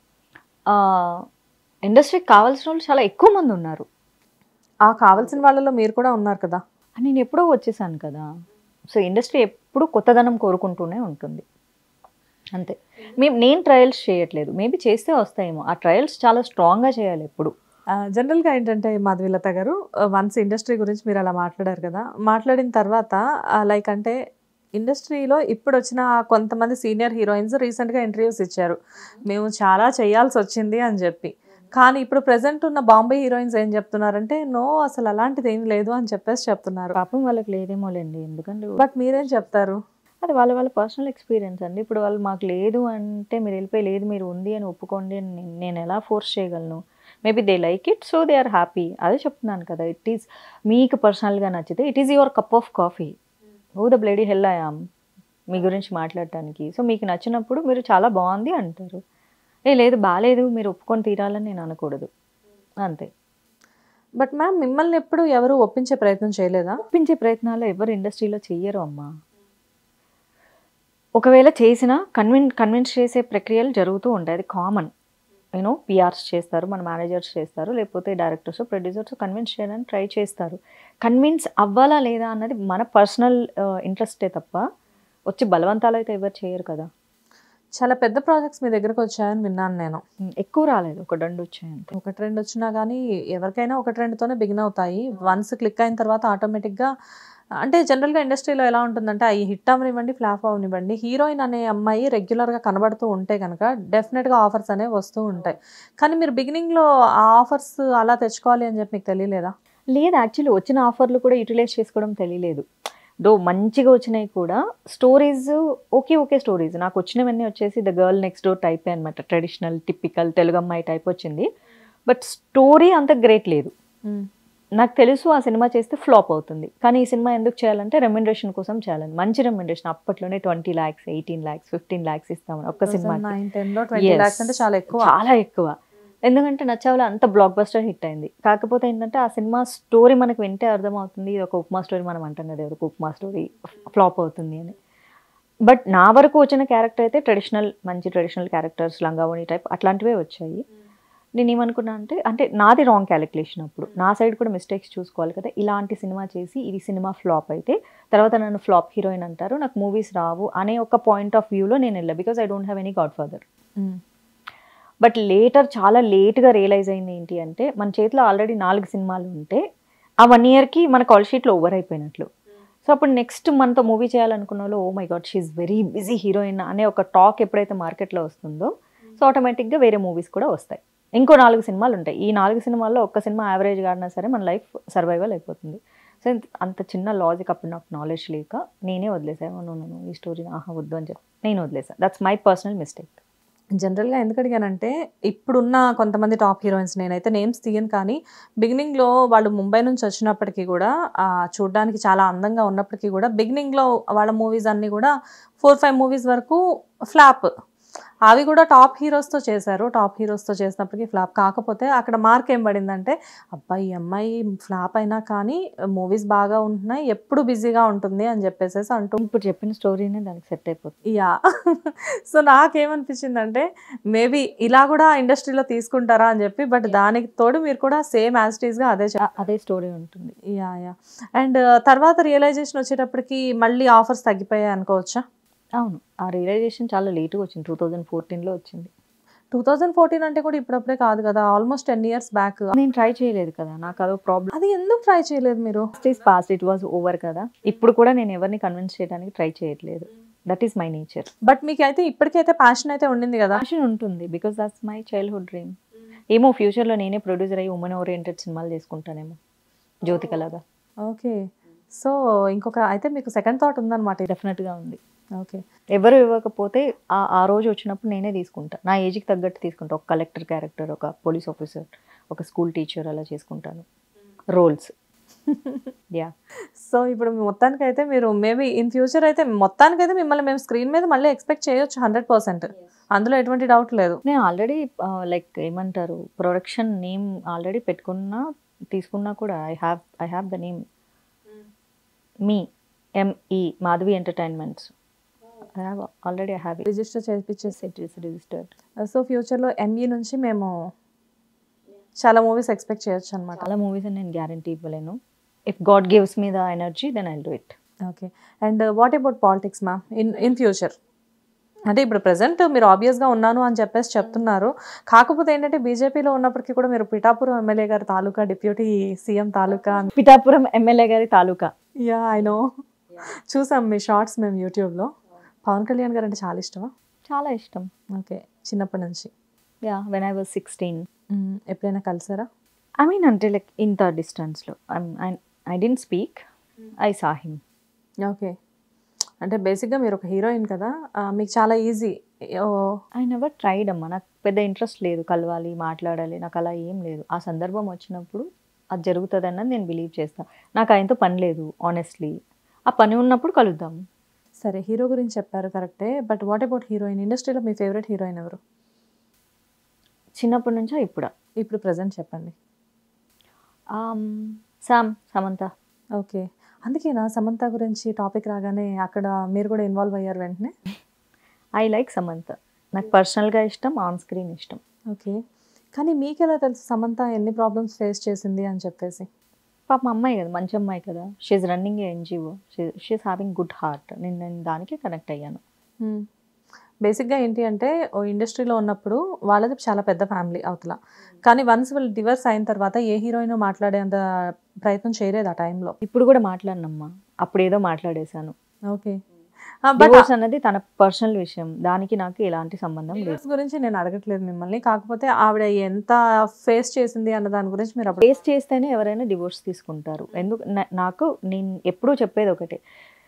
ఇండస్ట్రీకి కావాల్సిన వాళ్ళు చాలా ఎక్కువ మంది ఉన్నారు ఆ కావాల్సిన వాళ్ళలో మీరు కూడా ఉన్నారు కదా నేను ఎప్పుడో వచ్చేసాను కదా సో ఇండస్ట్రీ ఎప్పుడు కొత్తదనం కోరుకుంటూనే ఉంటుంది అంతే మేము నేను ట్రయల్స్ చేయట్లేదు మేబీ చేస్తే వస్తాయేమో ఆ ట్రయల్స్ చాలా స్ట్రాంగ్గా చేయాలి ఎప్పుడు ఆ, జనరల్గా ఏంటంటే మాధవీలత గారు వన్స్ ఇండస్ట్రీ గురించి మీరు అలా మాట్లాడారు కదా మాట్లాడిన తర్వాత లైక్ అంటే ఇండస్ట్రీలో ఇప్పుడు వచ్చిన కొంతమంది సీనియర్ హీరోయిన్స్ రీసెంట్గా ఇంటర్వ్యూస్ ఇచ్చారు మేము చాలా చేయాల్సి వచ్చింది అని చెప్పి కానీ ఇప్పుడు ప్రెసెంట్ ఉన్న బాంబే హీరోయిన్స్ ఏం చెప్తున్నారంటే నో అసలు అలాంటిది ఏం లేదు అని చెప్పేసి చెప్తున్నారు పాపం వాళ్ళకి లేదేమోలేండి ఎందుకంటే బట్ మీరేం చెప్తారు అది వాళ్ళ వాళ్ళ పర్సనల్ ఎక్స్పీరియన్స్ అండి ఇప్పుడు వాళ్ళు మాకు లేదు అంటే మీరు వెళ్ళిపోయి లేదు మీరు ఉంది అని ఒప్పుకోండి అని నేను- నేను ఎలా ఫోర్స్ చేయగలను maybe they like it so they are happy అదే చెప్తున్నాను కదా ఇట్ ఈస్ మీకు పర్సనల్గా నచ్చితే it is your cup of coffee who the bloody hell I am మీ గురించి మాట్లాడటానికి సో మీకు నచ్చినప్పుడు మీరు చాలా బాగుంది అంటారు ఏ లేదు బాగాలేదు మీరు ఒప్పుకొని తీరాలని నేను అనకూడదు అంతే బట్ మ్యామ్ మిమ్మల్ని ఎప్పుడు ఎవరు ఒప్పించే ప్రయత్నం చేయలేదా ఒప్పించే ప్రయత్నాలు ఎవరు ఇండస్ట్రీలో చెయ్యరు అమ్మా ఒకవేళ చేసినా కన్విన్ కన్విన్స్ చేసే ప్రక్రియలు జరుగుతూ ఉంటాయి అది కామన్ యూనో పిఆర్స్ చేస్తారు మన మేనేజర్స్ చేస్తారు లేకపోతే డైరెక్టర్స్ ప్రొడ్యూసర్స్ కన్విన్స్ చేయడానికి ట్రై చేస్తారు కన్విన్స్ అవ్వాలా లేదా అన్నది మన పర్సనల్ ఇంట్రెస్టే తప్ప వచ్చి బలవంతాలు అయితే ఎవరు చేయరు కదా చాలా పెద్ద ప్రాజెక్ట్స్ మీ దగ్గరకు వచ్చాయని విన్నాను నేను ఉమ్, ఎక్కువ రాలేదు ఒక దండు వచ్చాయి అంతే ఒకటి రెండు వచ్చినా కానీ ఎవరికైనా ఒకటి రెండుతోనే బిగిన్ అవుతాయి వన్స్ క్లిక్ అయిన తర్వాత ఆటోమేటిక్గా అంటే జనరల్గా ఇండస్ట్రీలో ఎలా ఉంటుందంటే అవి హిట్ అవనివ్వండి ఫ్లాప్ అవనివ్వండి హీరోయిన్ అనే అమ్మాయి రెగ్యులర్గా కనబడుతూ ఉంటే కనుక డెఫినెట్గా ఆఫర్స్ అనేవి వస్తూ ఉంటాయి కానీ మీరు బిగినింగ్లో ఆ ఆఫర్స్ అలా తెచ్చుకోవాలి అని చెప్పి మీకు తెలియలేదా లేదు యాక్చువల్లీ వచ్చిన ఆఫర్లు కూడా యూటిలైజ్ చేసుకోవడం తెలియలేదు దో మంచిగా వచ్చినాయి కూడా స్టోరీస్ ఓకే ఓకే స్టోరీస్ నాకు వచ్చినవన్నీ వచ్చేసి the girl next door type అనమాట ట్రెడిషనల్ టిపికల్ తెలుగు అమ్మాయి టైప్ వచ్చింది బట్ స్టోరీ అంత గ్రేట్ లేదు నాకు తెలుసు ఆ సినిమా చేస్తే ఫ్లాప్ అవుతుంది కానీ ఈ సినిమా ఎందుకు చేయాలంటే రెమ్యునరేషన్ కోసం చేయాలని మంచి రెమ్యునరేషన్ అప్పట్లోనే twenty lakhs eighteen lakhs fifteen lakhs ఇస్తామని ఒక్క సినిమా నైన్ టెన్లో ట్వంటీ Yes. ల్యాక్స్ అంటే చాలా ఎక్కువ చాలా ఎక్కువ ఎందుకంటే నచ్చావులో అంత బ్లాక్ బస్టర్ హిట్ అయింది కాకపోతే ఏంటంటే ఆ సినిమా స్టోరీ మనకు వింటే అర్థమవుతుంది ఇది ఒక ఉప్మా స్టోరీ మనం అంటాం కదా ఎవరికి ఉప్మా స్టోరీ ఫ్లాప్ అవుతుంది అని బట్ నా వరకు వచ్చిన క్యారెక్టర్ అయితే ట్రెడిషనల్ మంచి ట్రెడిషనల్ క్యారెక్టర్స్ లంగావణి టైప్ అట్లాంటివే వచ్చాయి నేను ఏమనుకున్నా అంటే అంటే నాది రాంగ్ క్యాలిక్యులేషన్ అప్పుడు నా సైడ్ కూడా మిస్టేక్స్ చూసుకోవాలి కదా ఇలాంటి సినిమా చేసి ఇది సినిమా ఫ్లాప్ అయితే తర్వాత నన్ను ఫ్లాప్ హీరోయిన్ అంటారు నాకు మూవీస్ రావు అనే ఒక పాయింట్ ఆఫ్ వ్యూలో నేను వెళ్ళా because I don't have any godfather but later చాలా లేట్గా రియలైజ్ అయింది ఏంటి అంటే మన చేతిలో ఆల్రెడీ నాలుగు సినిమాలు ఉంటే ఆ వన్ ఇయర్కి మన కాల్ షీట్లో ఓవర్ అయిపోయినట్లు సో అప్పుడు నెక్స్ట్ మనతో మూవీ చేయాలనుకున్న వాళ్ళు oh my God she's very busy heroine అనే ఒక టాక్ ఎప్పుడైతే మార్కెట్లో వస్తుందో సో ఆటోమేటిక్గా వేరే మూవీస్ కూడా వస్తాయి ఇంకో నాలుగు సినిమాలు ఉంటాయి ఈ నాలుగు సినిమాల్లో ఒక్క సినిమా యావరేజ్ ఆడినా సరే మన లైఫ్ సర్వైవల్ అయిపోతుంది సో ఇంత- అంత చిన్న లాజిక్ అప్పుడు నాకు నాలెడ్జ్ లేక నేనే వదిలేసాను నువ్వు ఈ స్టోరీ ఆహా వద్దు అని చెప్పి నేను వదిలేసాను దట్స్ మై పర్సనల్ మిస్టేక్ జనరల్గా ఎందుకు అడిగానంటే ఇప్పుడున్న కొంతమంది టాప్ హీరోయిన్స్ నేనైతే నేమ్స్ తీయను కానీ బిగినింగ్లో వాళ్ళు ముంబై నుంచి వచ్చినప్పటికీ కూడా ఆ, చూడ్డానికి చాలా అందంగా ఉన్నప్పటికీ కూడా బిగినింగ్లో వాళ్ళ మూవీస్ అన్నీ కూడా ఫోర్ ఫైవ్ మూవీస్ వరకు ఫ్లాప్ అవి కూడా టాప్ హీరోస్తో చేశారు టాప్ హీరోస్తో చేసినప్పటికీ ఫ్లాప్ కాకపోతే అక్కడ మార్క్ ఏం పడిందంటే అబ్బాయి ఈ అమ్మాయి ఫ్లాప్ అయినా కానీ మూవీస్ బాగా ఉంటున్నాయి ఎప్పుడు బిజీగా ఉంటుంది అని చెప్పేసి అంటూ ఇప్పుడు చెప్పిన స్టోరీనే దానికి సెట్ అయిపోతుంది యా సో నాకేమనిపించిందంటే మేబీ ఇలా కూడా ఇండస్ట్రీలో తీసుకుంటారా అని చెప్పి బట్ దానికి తోడు మీరు కూడా సేమ్ యాజ్ గా అదే ఆ- అదే స్టోరీ ఉంటుంది యా యా అండ్ తర్వాత రియలైజేషన్ వచ్చేటప్పటికి మళ్ళీ ఆఫర్స్ తగ్గిపోయాయి అనుకోవచ్చా అవును ఆ రియలైజేషన్ చాలా లేట్గా వచ్చింది టూ థౌజండ్ ఫోర్టీన్లో వచ్చింది టూ థౌజండ్ ఫోర్టీన్ అంటే కూడా ఇప్పుడప్పుడే కాదు కదా ఆల్మోస్ట్ టెన్ ఇయర్స్ బ్యాక్ నేను ట్రై చేయలేదు కదా నాకు అదో ప్రాబ్లమ్ అది ఎందుకు ట్రై చేయలేదు మీరు past is past it was over కదా ఇప్పుడు కూడా నేను ఎవరిని కన్విన్స్ చేయడానికి ట్రై చేయట్లేదు that is my nature but మీకు అయితే ఇప్పటికైతే ప్యాషన్ అయితే ఉండింది కదా ప్యాషన్ ఉంటుంది because that's my childhood dream ఏమో ఫ్యూచర్లో నేనే ప్రొడ్యూసర్ అయ్యి ఉమెన్ ఓరియంటెడ్ సినిమాలు చేసుకుంటానేమో జ్యోతికలాగా ఓకే సో ఇంకొక అయితే మీకు సెకండ్ థాట్ ఉందన్నమాట డెఫినెట్గా ఉంది ఓకే ఎవరు ఇవ్వకపోతే ఆ ఆ రోజు వచ్చినప్పుడు నేనే తీసుకుంటా నా ఏజ్కి తగ్గట్టు తీసుకుంటా ఒక కలెక్టర్ క్యారెక్టర్ ఒక పోలీస్ ఆఫీసర్ ఒక స్కూల్ టీచర్ అలా చేసుకుంటాను రోల్స్ యా సో ఇప్పుడు మొత్తానికి అయితే మీరు మేబీ ఇన్ ఫ్యూచర్ అయితే మొత్తానికి అయితే మిమ్మల్ని మేము స్క్రీన్ మీద మళ్ళీ ఎక్స్పెక్ట్ చేయొచ్చు హండ్రెడ్ పర్సెంట్ అందులో ఎటువంటి డౌట్ లేదు నేను ఆల్రెడీ లైక్ ఏమంటారు ప్రొడక్షన్ నేమ్ ఆల్రెడీ పెట్టుకున్నా తీసుకున్నా కూడా I have I have the name మీ ME Madhavi entertainments I have already I have register చేయించేసి ఇట్ ఈస్ రిజిస్టర్డ్ సో ఫ్యూచర్లో ఎంఈ నుంచి మేము చాలా మూవీస్ ఎక్స్పెక్ట్ చేయొచ్చు అనమాట చాలా మూవీస్ నేను గ్యారంటీ ఇవ్వలేను if God gives me the energy then I do it okay and what about politics ma'am in in future అంటే ఇప్పుడు ప్రజెంట్ మీరు ఆబ్వియస్గా ఉన్నాను అని చెప్పేసి చెప్తున్నారు కాకపోతే ఏంటంటే బీజేపీలో ఉన్నప్పటికీ కూడా మీరు పిఠాపురం ఎమ్మెల్యే గారి తాలూకా డిప్యూటీ సీఎం తాలూకా పిఠాపురం ఎమ్మెల్యే గారి తాలూకా యా ఐ నో చూసాం మీ షార్ట్స్ మేము యూట్యూబ్లో పవన్ కళ్యాణ్ గారు అంటే చాలా ఇష్టమా చాలా ఇష్టం ఓకే చిన్నప్పటి నుంచి yeah when I was sixteen hmm. ఎప్పుడైనా కలిసారా ఐ మీన్ అంటే లైక్ ఇంత డిస్టెన్స్లో I didn't speak I saw him okay అంటే బేసిక్గా మీరు ఒక హీరోయిన్ కదా ఆ, మీకు చాలా ఈజీ ఐ నెవర్ ట్రైడ్ అమ్మా నాకు పెద్ద ఇంట్రెస్ట్ లేదు కలవాలి మాట్లాడాలి నాకు అలా ఏం లేదు ఆ సందర్భం వచ్చినప్పుడు అది జరుగుతుంది అన్నది నేను బిలీవ్ చేస్తాను నాకు ఆయనతో పని లేదు ఆనెస్ట్లీ ఆ పని ఉన్నప్పుడు కలుద్దాం సరే హీరో గురించి చెప్పారు కరెక్టే బట్ వాట్ అబౌట్ హీరోయిన్ ఇండస్ట్రీలో మీ ఫేవరెట్ హీరోయిన్ ఎవరు చిన్నప్పటి నుంచా ఇప్పుడా ఇప్పుడు ప్రజెంట్ చెప్పండి సామ్ సమంత ఓకే అందుకేనా సమంత గురించి టాపిక్ రాగానే అక్కడ మీరు కూడా ఇన్వాల్వ్ అయ్యారు వెంటనే ఐ లైక్ సమంత నాకు పర్సనల్గా ఇష్టం ఆన్ స్క్రీన్ ఇష్టం ఓకే కానీ మీకు ఎలా తెలుసు సమంత ఎన్ని ప్రాబ్లమ్స్ ఫేస్ చేసింది అని చెప్పేసి పాప అమ్మాయి కదా మంచి అమ్మాయి కదా she's running NGO she's having good heart నేను నేను దానికే కనెక్ట్ అయ్యాను బేసిక్గా ఏంటి అంటే ఓ ఇండస్ట్రీలో ఉన్నప్పుడు వాళ్ళది చాలా పెద్ద ఫ్యామిలీ అవతల కానీ వన్స్ వాళ్ళు డివర్స్ అయిన తర్వాత ఏ హీరోయిన్ మాట్లాడేంత ప్రయత్నం చేయలేదు ఆ టైంలో ఇప్పుడు కూడా మాట్లాడినమ్మా అప్పుడు ఏదో మాట్లాడేశాను ఓకే బట్ డివోర్స్ అన్నది తన పర్సనల్ విషయం దానికి నాకు ఎలాంటి సంబంధం లేదు డివోర్స్ గురించి నేను అడగట్లేదు మిమ్మల్ని కాకపోతే ఆవిడ ఎంత ఫేస్ చేసింది అన్న దాని గురించి మీరు అప్పుడు ఫేస్ చేస్తేనే ఎవరైనా డివోర్స్ తీసుకుంటారు ఎందుకు నా- నాకు నేను ఎప్పుడూ చెప్పేది ఒకటే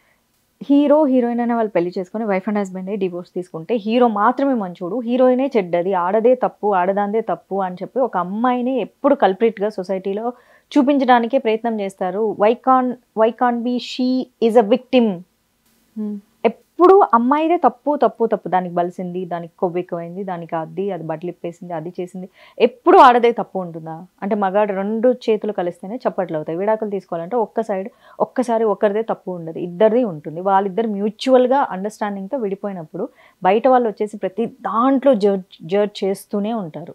హీరో హీరోయిన్ అనే వాళ్ళు పెళ్లి చేసుకొని వైఫ్ అండ్ హస్బెండ్ డివోర్స్ తీసుకుంటే హీరో మాత్రమే మంచోడు హీరోయినే చెడ్డది ఆడదే తప్పు ఆడదాందే తప్పు అని చెప్పి ఒక అమ్మాయిని ఎప్పుడు కల్ప్రిట్గా సొసైటీలో చూపించడానికే ప్రయత్నం చేస్తారు why can why can be she is a victim Hmm. ఎప్పుడు అమ్మాయిదే తప్పు తప్పు తప్పు దానికి బలిసింది దానికి కొవ్వు ఎక్కువైంది దానికి అది అది బట్టలు ఇప్పేసింది అది చేసింది ఎప్పుడు ఆడదే తప్పు ఉంటుందా అంటే మగాడు రెండు చేతులు కలిస్తేనే చప్పట్లు అవుతాయి విడాకులు తీసుకోవాలంటే ఒక్క సైడ్ ఒక్కసారి ఒకరిదే తప్పు ఉండదు ఇద్దరిది ఉంటుంది వాళ్ళిద్దరు మ్యూచువల్గా అండర్స్టాండింగ్తో విడిపోయినప్పుడు బయట వాళ్ళు వచ్చేసి ప్రతి దాంట్లో జడ్జ్ జడ్జ్ చేస్తూనే ఉంటారు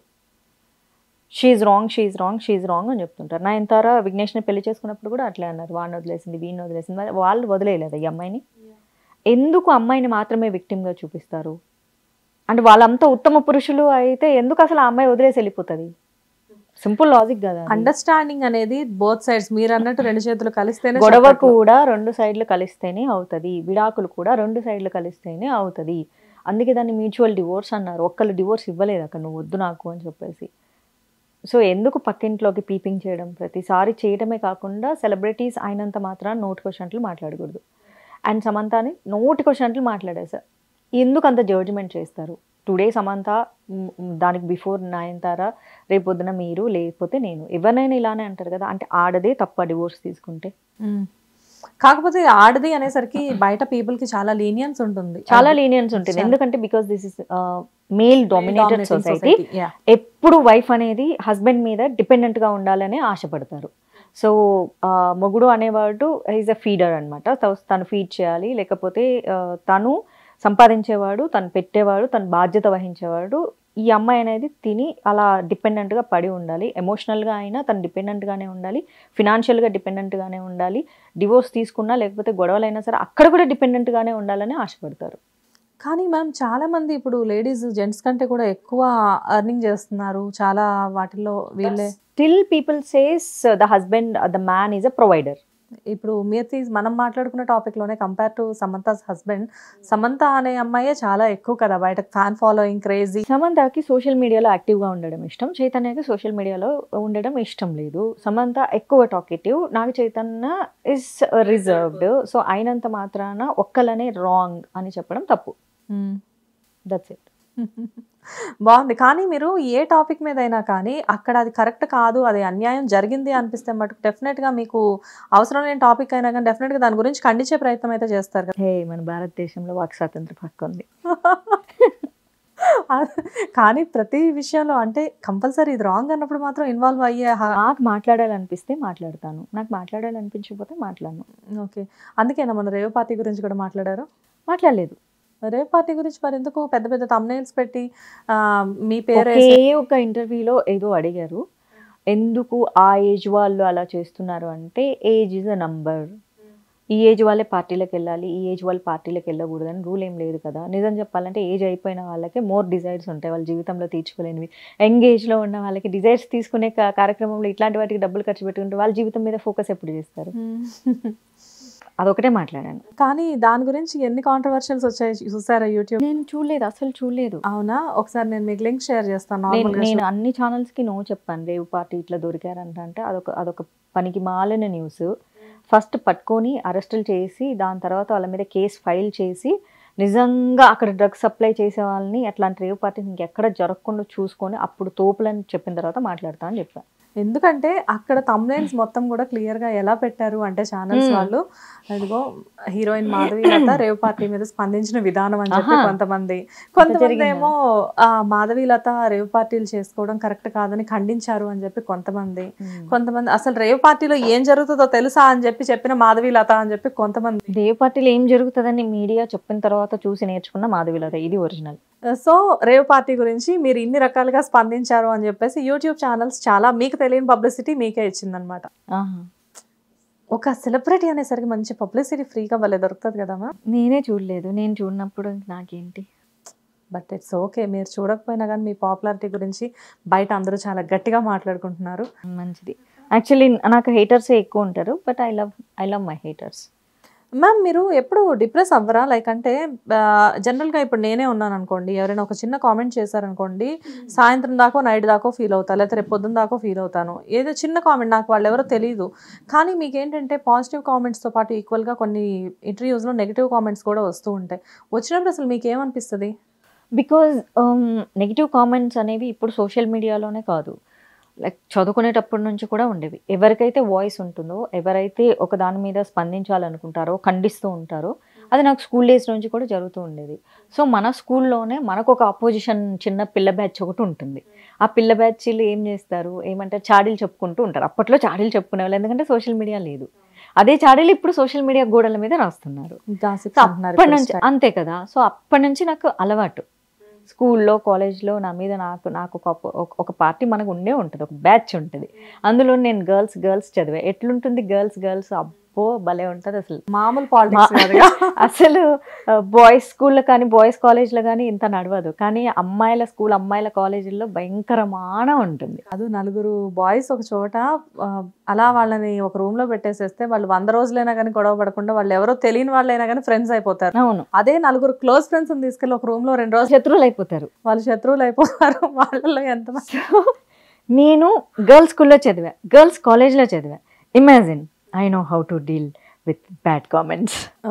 she wrong she wrong she wrong అని చెప్తుంటారు నా ఇంతారా విఘ్నేష్ని పెళ్లి చేసుకున్నప్పుడు కూడా అట్లే అన్నారు వాడిని వదిలేసింది వీడిని వదిలేసింది మరి వాళ్ళు వదిలేయలేదు ఈ అమ్మాయిని ఎందుకు అమ్మాయిని మాత్రమే విక్టిమ్గా చూపిస్తారు అంటే వాళ్ళంతా ఉత్తమ పురుషులు అయితే ఎందుకు అసలు ఆ అమ్మాయి వదిలేసి వెళ్ళిపోతుంది సింపుల్ లాజిక్ కదా అది. అండర్స్టాండింగ్ అనేది బోత్ సైడ్స్ మీరు అన్నట్టు రెండు చేతులు కలిస్తేనే గొడవ చప్పట్లు. కూడా రెండు సైడ్లు కలిస్తేనే అవుతుంది విడాకులు కూడా రెండు సైడ్లు కలిస్తేనే అవుతుంది అందుకే దాన్ని మ్యూచువల్ డివోర్స్ అన్నారు ఒక్కళ్ళు డివోర్స్ ఇవ్వలేదు అక్కడ నువ్వు వద్దు నాకు అని చెప్పేసి సో ఎందుకు పక్కింట్లోకి పీపింగ్ చేయడం ప్రతిసారి చేయడమే కాకుండా సెలబ్రిటీస్ అయినంత మాత్రం నోటి క్వశ్చన్లు మాట్లాడకూడదు అండ్ సమంతాని నోటి క్వశ్చన్లు మాట్లాడేశారు ఎందుకు అంత జడ్జిమెంట్ చేస్తారు టుడే సమంత మ్, మ్, దానికి బిఫోర్ నయనతార రేపొద్దున మీరు లేకపోతే నేను ఎవరినైనా ఇలానే అంటారు కదా అంటే ఆడదే తప్ప డివోర్స్ తీసుకుంటే కాకపోతే ఆడది అనేసరికి బయట పీపుల్ కి చాలా లీనియన్స్ ఉంటుంది చాలా లీనియన్స్ ఉంటుంది చాలా. ఎందుకంటే because this is male dominated Dominating society society, yeah. ఎప్పుడు వైఫ్ అనేది హస్బెండ్ మీద డిపెండెంట్ గా ఉండాలని ఆశపడతారు సో మొగుడు అనేవాడు ఈజ్ అ ఫీడర్ అనమాట తను ఫీడ్ చేయాలి లేకపోతే ఆ, తను సంపాదించేవాడు తను పెట్టేవాడు తను బాధ్యత వహించేవాడు ఈ అమ్మాయి అనేది తిని అలా డిపెండెంట్గా పడి ఉండాలి ఎమోషనల్గా అయినా తను డిపెండెంట్గానే ఉండాలి ఫినాన్షియల్గా డిపెండెంట్గానే ఉండాలి డివోర్స్ తీసుకున్నా లేకపోతే గొడవలైనా సరే అక్కడ కూడా డిపెండెంట్గానే ఉండాలని ఆశపడతారు కానీ మనం చాలా మంది ఇప్పుడు లేడీస్ జెంట్స్ కంటే కూడా ఎక్కువ అర్నింగ్ చేస్తున్నారు చాలా వాటిల్లో వీళ్ళే still people says the husband the man is a provider ఇప్పుడు మీరు తీసి మనం మాట్లాడుకున్న టాపిక్ లోనే compare to Samantha's husband Samantha అనే అమ్మాయే చాలా ఎక్కువ కదా బయట ఫ్యాన్ ఫాలోయింగ్ క్రేజీ సమంతకి సోషల్ మీడియాలో యాక్టివ్గా ఉండడం ఇష్టం చైతన్యకి సోషల్ మీడియాలో ఉండడం ఇష్టం లేదు సమంత ఎక్కువ టాకెటివ్ నాకు చైతన్య ఇస్ రిజర్వ్డ్ సో అయినంత మాత్రాన ఒక్కలనే రాంగ్ అని చెప్పడం తప్పు దట్స్ ఇట్ బాగుంది కానీ మీరు ఏ టాపిక్ మీద అయినా కానీ అక్కడ అది కరెక్ట్ కాదు అది అన్యాయం జరిగింది అనిపిస్తే మటుకు డెఫినెట్ గా మీకు అవసరం లేని టాపిక్ అయినా కానీ డెఫినెట్ గా దాని గురించి ఖండించే ప్రయత్నం అయితే చేస్తారు కదా హే మన భారతదేశంలో వాక్ స్వాతంత్రం హక్కు ఉంది కానీ ప్రతి విషయంలో అంటే కంపల్సరీ ఇది రాంగ్ అన్నప్పుడు మాత్రం ఇన్వాల్వ్ అయ్యే నాకు మాట్లాడాలనిపిస్తే మాట్లాడతాను నాకు మాట్లాడాలనిపించకపోతే మాట్లాడను ఓకే అందుకేనా మన రేవ్ పార్టీ గురించి కూడా మాట్లాడారు మాట్లాడలేదు రేవ్ పార్టీ గురించి మరి ఎందుకు పెద్ద పెద్ద తమ్నైల్స్ పెట్టి ఆ, మీ పేరు ఒకే ఒక ఇంటర్వ్యూలో ఏదో అడిగారు ఎందుకు ఆ ఏజ్ వాళ్ళు అలా చేస్తున్నారు అంటే ఏజ్ ఇస్ అ నంబర్ ఈ ఏజ్ వాళ్ళే పార్టీలకు వెళ్ళాలి ఈ ఏజ్ వాళ్ళు పార్టీలకు వెళ్ళకూడదని రూల్ ఏం లేదు కదా నిజం చెప్పాలంటే ఏజ్ అయిపోయిన వాళ్ళకి మోర్ డిజైర్స్ ఉంటాయి వాళ్ళ జీవితంలో తీర్చుకోలేనివి యంగ్ ఏజ్లో ఉన్న వాళ్ళకి డిజైర్స్ తీసుకునే కా- కార్యక్రమంలో ఇట్లాంటి వాటికి డబ్బులు ఖర్చు పెట్టుకుంటే వాళ్ళ జీవితం మీద ఫోకస్ ఎప్పుడు చేస్తారు అదొకటే మాట్లాడాను కానీ దాని గురించి ఎన్ని కాంట్రవర్షియల్స్ వచ్చాయి చూసారా యూట్యూబ్ నేను చూడలేదు అసలు చూడలేదు అవునా ఒకసారి నేను మీకు లింక్ షేర్ చేస్తాను నేను నార్మల్గా నేను అన్ని ఛానల్స్ కి నో చెప్పాను రేవు పార్టీ ఇట్లా దొరికారంట అంటే అదొక అదొక పనికి మాలిన న్యూస్ ఫస్ట్ పట్టుకొని అరెస్టులు చేసి దాని తర్వాత వాళ్ళ మీద కేసు ఫైల్ చేసి నిజంగా అక్కడ డ్రగ్స్ సప్లై చేసే వాళ్ళని అట్లాంటి రేవు పార్టీస్ ఇంకెక్కడ జరగకుండా చూసుకొని అప్పుడు తోపులని చెప్పిన తర్వాత మాట్లాడతా అని చెప్పాను ఎందుకంటే అక్కడ తమ్లైన్స్ మొత్తం కూడా క్లియర్ గా ఎలా పెట్టారు అంటే ఛానల్స్ Hmm. వాళ్ళు అదిగో heroine Madhavi Latha rave party మీద స్పందించిన విధానం అని చెప్పి ఆహా. కొంతమంది కొంతమంది జరిగిందా? ఏమో ఆ, మాధవి లత రేవ్ పార్టీలు చేసుకోవడం కరెక్ట్ కాదని ఖండించారు అని చెప్పి కొంతమంది కొంతమంది అసలు రేవ్ పార్టీలో ఏం జరుగుతుందో తెలుసా అని చెప్పి చెప్పిన మాధవి లత అని చెప్పి కొంతమంది రేవు పార్టీలో ఏం జరుగుతుందని మీడియా చెప్పిన తర్వాత చూసి నేర్చుకున్న మాధవిలత ఇది ఒరిజినల్ సో రేవ్ పార్టీ గురించి మీరు ఇన్ని రకాలుగా స్పందించారు అని చెప్పేసి యూట్యూబ్ ఛానల్స్ చాలా మీకు తెలియని పబ్లిసిటీ మీకే ఇచ్చిందనమాట ఒక సెలబ్రిటీ అనేసరికి మంచి పబ్లిసిటీ ఫ్రీగా భలే దొరుకుతుంది కదా మ్యామ్ నేనే చూడలేదు నేను చూడనప్పుడు నాకేంటి బట్ ఇట్స్ ఓకే మీరు చూడకపోయినా కానీ మీ పాపులారిటీ గురించి బయట అందరూ చాలా గట్టిగా మాట్లాడుకుంటున్నారు మంచిది యాక్చువల్లీ నాకు హేటర్సే ఎక్కువ ఉంటారు but I love I love my haters ma'am మీరు ఎప్పుడు డిప్రెస్ అవ్వరా లైక్ అంటే జనరల్గా ఇప్పుడు నేనే ఉన్నాను అనుకోండి ఎవరైనా ఒక చిన్న కామెంట్ చేశారనుకోండి సాయంత్రం దాకో నైట్ దాకో ఫీల్ అవుతా లేకపోతే రేపు పొద్దున్న దాకో ఫీల్ అవుతాను ఏదో చిన్న కామెంట్ నాకు వాళ్ళు ఎవరో తెలియదు కానీ మీకు ఏంటంటే పాజిటివ్ కామెంట్స్తో పాటు ఈక్వల్గా కొన్ని ఇంటర్వ్యూస్లో నెగిటివ్ కామెంట్స్ కూడా వస్తూ ఉంటాయి వచ్చినప్పుడు అసలు మీకు ఏమనిపిస్తుంది బికాజ్ నెగిటివ్ కామెంట్స్ అనేవి ఇప్పుడు సోషల్ మీడియాలోనే కాదు లైక్ చదువుకునేటప్పటి నుంచి కూడా ఉండేవి ఎవరికైతే వాయిస్ ఉంటుందో ఎవరైతే ఒక దాని మీద స్పందించాలనుకుంటారో ఖండిస్తూ ఉంటారో అది నాకు స్కూల్ డేస్ నుంచి కూడా జరుగుతూ ఉండేది సో మన స్కూల్లోనే మనకు ఒక అపోజిషన్ చిన్న పిల్ల బ్యాచ్ ఒకటి ఉంటుంది ఆ పిల్ల బ్యాచ్లు ఏం చేస్తారు ఏమంటారు చాడీలు చెప్పుకుంటూ ఉంటారు అప్పట్లో చాడీలు చెప్పుకునే వాళ్ళు ఎందుకంటే సోషల్ మీడియా లేదు అదే చాడీలు ఇప్పుడు సోషల్ మీడియా గోడల మీద రాస్తున్నారు Gossips సో అంటున్నారు అప్పటి ఇప్పుడు నుంచి start. అంతే కదా సో అప్పటి నుంచి నాకు అలవాటు స్కూల్లో కాలేజ్లో నా మీద నాకు నాకు ఒక ఒక- ఒక పార్టీ మనకు ఉండే ఉంటుంది ఒక బ్యాచ్ ఉంటుంది అందులో నేను గర్ల్స్ గర్ల్స్ చదివా ఎట్లుంటుంది గర్ల్స్ గర్ల్స్ అబ్బో భలే ఉంటుంది అసలు మామూలు పాలిటిక్స్ మా- కాదుగా అసలు బాయ్స్ స్కూల్లో కానీ బాయ్స్ కాలేజ్లో కానీ ఇంత నడవదు కానీ అమ్మాయిల స్కూల్ అమ్మాయిల కాలేజీల్లో భయంకరమాన ఉంటుంది అది నలుగురు బాయ్స్ ఒక చోట ఆ, అలా వాళ్ళని ఒక రూమ్ లో పెట్టేసేస్తే వాళ్ళు వంద రోజులైనా కానీ గొడవ పడకుండా వాళ్ళు ఎవరో తెలియని వాళ్ళైనా కానీ ఫ్రెండ్స్ అయిపోతారు అవును అదే నలుగురు క్లోజ్ ఫ్రెండ్స్ తీసుకెళ్ళి ఒక రూమ్ లో రెండు రోజులు శత్రువులు అయిపోతారు వాళ్ళు శత్రువులు అయిపోతారు వాళ్ళలో ఎంత నేను గర్ల్స్ స్కూల్లో చదివా గర్ల్స్ కాలేజ్లో చదివా imagine I know how to deal with bad comments oh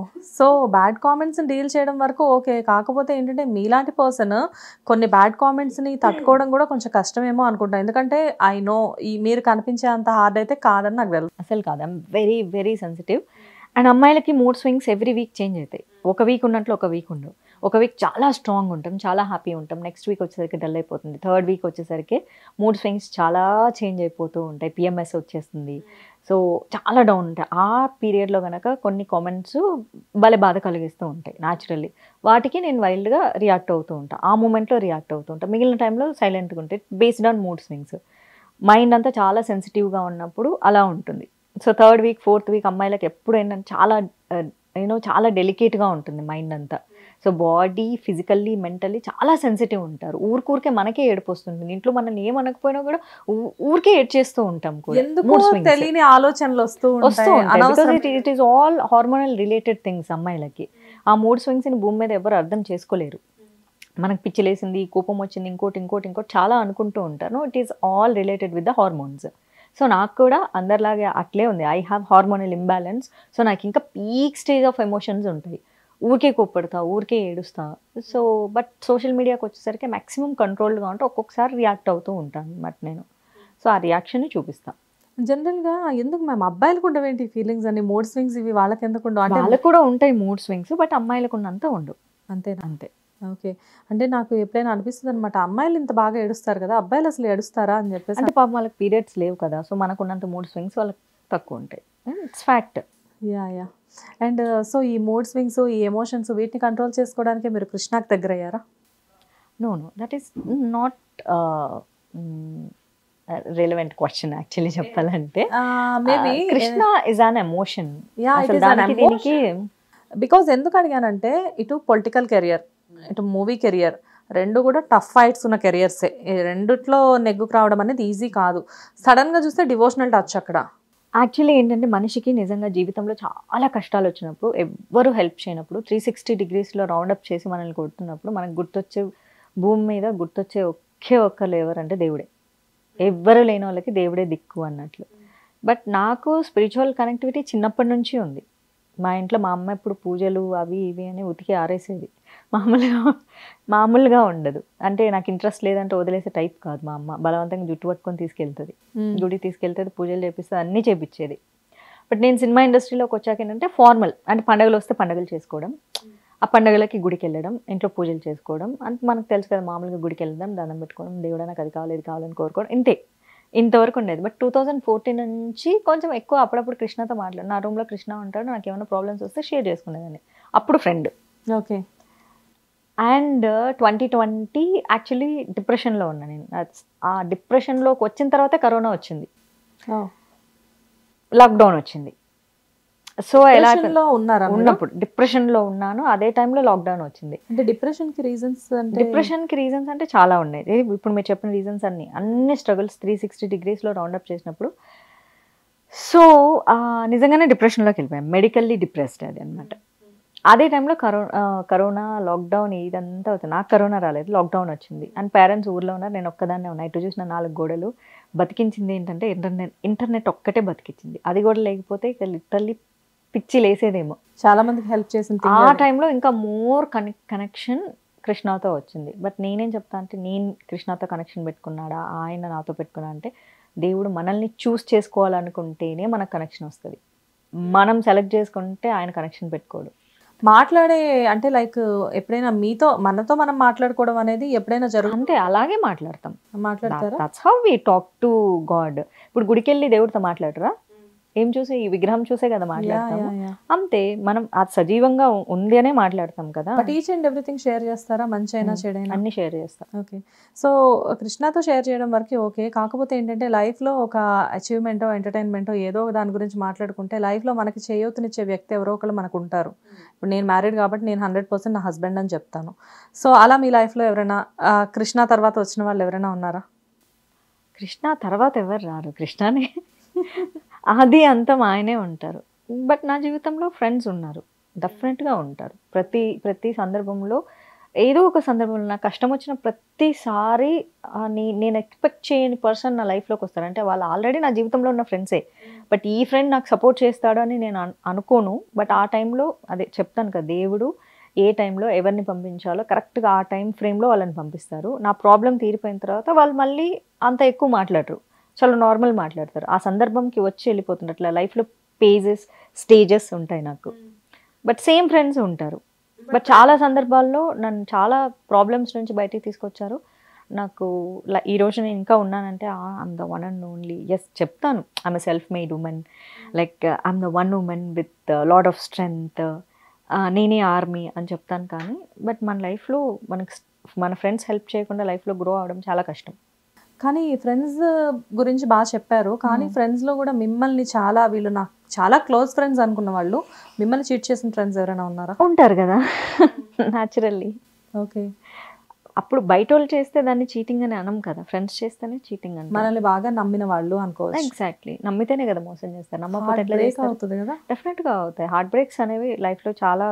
so bad comments deal చేయడం వరకు ఓకే కాకపోతే ఏంటంటే మీలాంటి పర్సన్ కొన్ని బ్యాడ్ కామెంట్స్ని తట్టుకోవడం కూడా కొంచెం కష్టమేమో అనుకుంటా ఎందుకంటే ఐ నో ఈ మీరు కనిపించే అంత హార్డ్ అయితే కాదని నాకు తెలుసు అసలు కాదు I'm very very sensitive and అమ్మాయిలకి mood swings every week change అవుతాయి ఒక వీక్ ఉన్నట్లు ఒక వీక్ ఉండవు ఒక వీక్ చాలా స్ట్రాంగ్ ఉంటాం చాలా హ్యాపీ ఉంటాం నెక్స్ట్ వీక్ వచ్చేసరికి డల్ అయిపోతుంది థర్డ్ వీక్ వచ్చేసరికి మూడ్ స్వింగ్స్ చాలా చేంజ్ అయిపోతూ ఉంటాయి పిఎంఎస్ వచ్చేస్తుంది సో చాలా డౌన్ ఉంటాయి ఆ పీరియడ్లో కనుక కొన్ని కామెంట్స్ భలే బాధ కలిగిస్తూ ఉంటాయి న్యాచురల్లీ వాటికి నేను వైల్డ్గా రియాక్ట్ అవుతూ ఉంటాను ఆ మూమెంట్లో రియాక్ట్ అవుతూ ఉంటాను మిగిలిన టైంలో సైలెంట్గా ఉంటాయి based on mood swings mind అంతా చాలా సెన్సిటివ్గా ఉన్నప్పుడు అలా ఉంటుంది so third week fourth week అమ్మాయిలకు ఎప్పుడు ఏంటంటే చాలా యూనో చాలా డెలికేట్గా ఉంటుంది మైండ్ అంతా సో బాడీ ఫిజికల్లీ మెంటల్లీ చాలా సెన్సిటివ్ ఉంటారు ఊరికూరికే మనకే ఏడుపు వస్తుంది ఇంట్లో మనం ఏమనకపోయినా కూడా ఊ- ఊరికే ఏడ్ చేస్తూ ఉంటాం కూడా ఎందుకు Mood swings. తెలియని ఆలోచనలు వస్తూ వస్తూ ఉంటాయి ఉంటాయి బికాస్ అనవసరం it it is all hormonal related things అమ్మాయిలకి ఆ మూడ్ స్వింగ్స్ని భూమి మీద ఎవరు అర్థం చేసుకోలేరు మనకు పిచ్చిలేసింది కోపం వచ్చింది ఇంకోటి ఇంకోటి ఇంకోటి చాలా అనుకుంటూ ఉంటారు it is all related with the hormones so నాకు కూడా అందరిలాగే అట్లే ఉంది I have hormonal imbalance so నాకు ఇంకా పీక్ స్టేజ్ ఆఫ్ ఎమోషన్స్ ఉంటాయి ఊరికే కోప్పడతా ఊరికే ఏడుస్తా సో బట్ సోషల్ మీడియాకి వచ్చేసరికి మ్యాక్సిమం కంట్రోల్గా ఉంటే ఒక్కొక్కసారి రియాక్ట్ అవుతూ ఉంటాను అనమాట నేను సో ఆ రియాక్షన్ని చూపిస్తాను జనరల్ గా ఎందుకు మ్యామ్ అబ్బాయిలకు ఉండవేంటి ఫీలింగ్స్ అని మూడ్ స్వింగ్స్ ఇవి వాళ్ళకి ఎందుకు ఉండవు అంటే వాళ్ళకు కూడా ఉంటాయి మూడ్ స్వింగ్స్ బట్ అమ్మాయిలకు ఉన్నంత ఉండవు అంతేనా అంతే ఓకే అంటే నాకు ఎప్పుడైనా అనిపిస్తుంది అనమాట అమ్మాయిలు ఇంత బాగా ఏడుస్తారు కదా అబ్బాయిలు అసలు ఏడుస్తారా అని చెప్పేసి అంటే పాపం వాళ్ళకి పీరియడ్స్ లేవు కదా సో మనకున్నంత మూడ్ స్వింగ్స్ వాళ్ళకి తక్కువ ఉంటాయి it's fact yeah yeah and so ఈ మూడ్ స్వింగ్స్ ఈ ఎమోషన్స్ వీటిని కంట్రోల్ చేసుకోవడానికి మీరు కృష్ణాకి దగ్గర అయ్యారా no no that is not relevant question actually చెప్పాలంటే maybe Krishna is an emotion Yeah, it అసలు is an దానికి దీనికి బికాజ్ ఎందుకు అడిగానంటే ఇటు పొలిటికల్ కెరియర్ ఇటు మూవీ కెరియర్ రెండు కూడా టఫ్ ఫైట్స్ ఉన్న కెరియర్సే ఈ రెండిట్లో నెగ్గుకు రావడం అనేది ఈజీ కాదు సడన్ గా చూస్తే డివోషనల్ టచ్ అక్కడ యాక్చువల్లీ ఏంటంటే మనిషికి నిజంగా జీవితంలో చాలా కష్టాలు వచ్చినప్పుడు ఎవ్వరు హెల్ప్ చేయనప్పుడు త్రీ సిక్స్టీ డిగ్రీస్లో రౌండప్ చేసి మనల్ని కొడుతున్నప్పుడు మనకు గుర్తొచ్చే భూమి మీద గుర్తొచ్చే ఒకే ఒక్కరు ఎవరంటే దేవుడే ఎవ్వరు లేని వాళ్ళకి దేవుడే దిక్కు అన్నట్లు బట్ నాకు స్పిరిచువల్ కనెక్టివిటీ చిన్నప్పటి నుంచి ఉంది మా ఇంట్లో మా అమ్మ ఎప్పుడు పూజలు అవి ఇవి అని ఉతికి ఆరేసేది మామూలుగా మామూలుగా ఉండదు అంటే నాకు ఇంట్రెస్ట్ లేదంటే వదిలేసే టైప్ కాదు మా అమ్మ బలవంతంగా జుట్టు పట్టుకొని తీసుకెళ్తుంది గుడి తీసుకెళ్తుంది పూజలు చేపిస్తుంది అన్నీ చేపించేది బట్ నేను సినిమా ఇండస్ట్రీలోకి వచ్చాక ఏంటంటే ఫార్మల్ అంటే పండగలు వస్తే పండగలు చేసుకోవడం ఆ పండగలకి గుడికి వెళ్ళడం ఇంట్లో పూజలు చేసుకోవడం అంటే మనకు తెలుసు కదా మామూలుగా గుడికి వెళ్ళడం దండం పెట్టుకోవడం దేవుడా నాకు అది కావాలి ఇది కావాలని కోరుకోవడం ఇంతే ఇంతవరకు ఉండేది బట్ టూ థౌజండ్ ఫోర్టీన్ నుంచి కొంచెం ఎక్కువ అప్పుడప్పుడు కృష్ణతో మాట్లాడు నా రూమ్లో కృష్ణ ఉంటాడు నాకు ఏమైనా ప్రాబ్లమ్స్ వస్తే షేర్ చేసుకునేదాన్ని అప్పుడు friend okay and twenty twenty actually డిప్రెషన్లో ఉన్నా నేను That's- ఆ డిప్రెషన్లోకి వచ్చిన తర్వాతే కరోనా వచ్చింది లాక్డౌన్ వచ్చింది సో ఎలా Depression లో ఉన్నారా మీరు? ఉన్నప్పుడు డిప్రెషన్లో ఉన్నాను అదే టైంలో లాక్డౌన్ వచ్చింది అంటే డిప్రెషన్ కి రీజన్స్ అంటే డిప్రెషన్కి రీజన్స్ అంటే చాలా ఉన్నాయి ఏ, ఇప్పుడు మీరు చెప్పిన రీజన్స్ అన్ని అన్ని స్ట్రగుల్స్ త్రీ సిక్స్టీ డిగ్రీస్లో రౌండప్ చేసినప్పుడు సో నిజంగానే డిప్రెషన్లోకి వెళ్ళిపోయాం మెడికల్లీ డిప్రెస్డ్ అది అనమాట అదే టైంలో కరోనా కరోనా లాక్డౌన్ ఇదంతా అవుతుంది నాకు కరోనా రాలేదు లాక్డౌన్ వచ్చింది అండ్ పేరెంట్స్ ఊర్లో ఉన్నారు నేను ఒక్కదాన్నే ఉన్నా ఇటు చూసిన నాలుగు గోడలు బతికించింది ఏంటంటే ఇంటర్నెట్ ఇంటర్నెట్ ఒక్కటే బతికించింది అది కూడా లేకపోతే ఇక లిటరల్లీ పిచ్చి లేసేదేమో చాలా మందికి హెల్ప్ చేసిన thing ఆ అది. టైంలో ఇంకా మోర్ కనెక్ కనెక్షన్ కృష్ణతో వచ్చింది బట్ నేనేం చెప్తా అంటే నేను కృష్ణతో కనెక్షన్ పెట్టుకున్నాడా ఆయన నాతో పెట్టుకున్నా అంటే దేవుడు మనల్ని చూస్ చేసుకోవాలనుకుంటేనే మనకు కనెక్షన్ వస్తుంది మనం సెలెక్ట్ చేసుకుంటే ఆయన కనెక్షన్ పెట్టుకోడు మాట్లాడే అంటే లైక్ ఎప్పుడైనా మీతో మనతో మనం మాట్లాడుకోవడం అనేది ఎప్పుడైనా జరుగు అంతే అలాగే మాట్లాడతాం మాట్లాడతారా that's how we talk to god ఇప్పుడు గుడికి వెళ్ళి దేవుడితో మాట్లాడరా ఏం చూసి ఈ విగ్రహం చూసే కదా మాట్లాడతాము అంతే మనం అది సజీవంగా ఉంది అనే మాట్లాడతాం కదా but each and everything share చేస్తారా మంచి అయినా చెడైనా అన్ని షేర్ చేస్తాం ఓకే సో కృష్ణతో షేర్ చేయడం వరకు ఓకే కాకపోతే ఏంటంటే లైఫ్లో ఒక అచీవ్మెంటో ఎంటర్టైన్మెంటో ఏదో ఒక దాని గురించి మాట్లాడుకుంటే లైఫ్లో మనకి చేయూతనిచ్చే వ్యక్తి ఎవరో ఒకరు మనకు ఉంటారు ఇప్పుడు నేను మ్యారీడ్ కాబట్టి నేను హండ్రెడ్ పర్సెంట్ నా హస్బెండ్ అని చెప్తాను సో అలా మీ లైఫ్లో ఎవరైనా ఆ, కృష్ణ తర్వాత వచ్చిన వాళ్ళు ఎవరైనా ఉన్నారా కృష్ణ తర్వాత ఎవరు రారు కృష్ణనే అది అంతం ఆయనే ఉంటారు బట్ నా జీవితంలో ఫ్రెండ్స్ ఉన్నారు డెఫినెట్గా ఉంటారు ప్రతి ప్రతి సందర్భంలో ఏదో ఒక సందర్భంలో నాకు కష్టం వచ్చిన ప్రతిసారి ఆ, నే- నేను ఎక్స్పెక్ట్ చేయని పర్సన్ నా లైఫ్లోకి వస్తారు అంటే వాళ్ళు ఆల్రెడీ నా జీవితంలో ఉన్న ఫ్రెండ్సే బట్ ఈ ఫ్రెండ్ నాకు సపోర్ట్ చేస్తాడు అని నేను అను- అనుకోను బట్ ఆ టైంలో అదే చెప్తాను కదా దేవుడు ఏ టైంలో ఎవరిని పంపించాలో కరెక్ట్గా ఆ టైం ఫ్రేమ్లో వాళ్ళని పంపిస్తారు నా ప్రాబ్లం తీరిపోయిన తర్వాత వాళ్ళు మళ్ళీ అంత ఎక్కువ మాట్లాడరు చాలా నార్మల్ మాట్లాడతారు ఆ సందర్భంకి వచ్చి వెళ్ళిపోతుంటారు అట్లా లైఫ్లో పేజెస్ స్టేజెస్ ఉంటాయి నాకు బట్ సేమ్ ఫ్రెండ్స్ ఉంటారు బట్ చాలా సందర్భాల్లో నన్ను చాలా ప్రాబ్లమ్స్ నుంచి బయటికి తీసుకొచ్చారు నాకు ల- ఈ రోజు నేను ఇంకా ఉన్నానంటే I'm the one and only yes చెప్తాను I'm self made woman like I'm the one woman with lot of strength నేనే ఆర్మీ అని చెప్తాను కానీ బట్ మన లైఫ్లో మనకి మన ఫ్రెండ్స్ హెల్ప్ చేయకుండా లైఫ్లో గ్రో అవడం చాలా కష్టం కానీ ఫ్రెండ్స్ గురించి బాగా చెప్పారు కానీ Hmm. ఫ్రెండ్స్ లో కూడా మిమ్మల్ని చాలా వీళ్ళు నాకు చాలా క్లోజ్ ఫ్రెండ్స్ అనుకున్న వాళ్ళు మిమ్మల్ని చీట్ చేసిన ఫ్రెండ్స్ ఎవరైనా ఉన్నారా ఉంటారు కదా న్యాచురల్లీ ఓకే అప్పుడు బయట వాళ్ళు చేస్తే దాన్ని చీటింగ్ అని అనం కదా ఫ్రెండ్స్ చేస్తేనే చీటింగ్ అంటే మనల్ని బాగా నమ్మిన వాళ్ళు అనుకోవచ్చు ఎగ్జాక్ట్లీ నమ్మితేనే కదా మోసం చేస్తారు నమ్మకపోతే Heart ఎట్లా break చేస్తారు అవుతుంది కదా డెఫినెట్గా అవుతాయి హార్ట్ బ్రేక్స్ అనేవి లైఫ్లో చాలా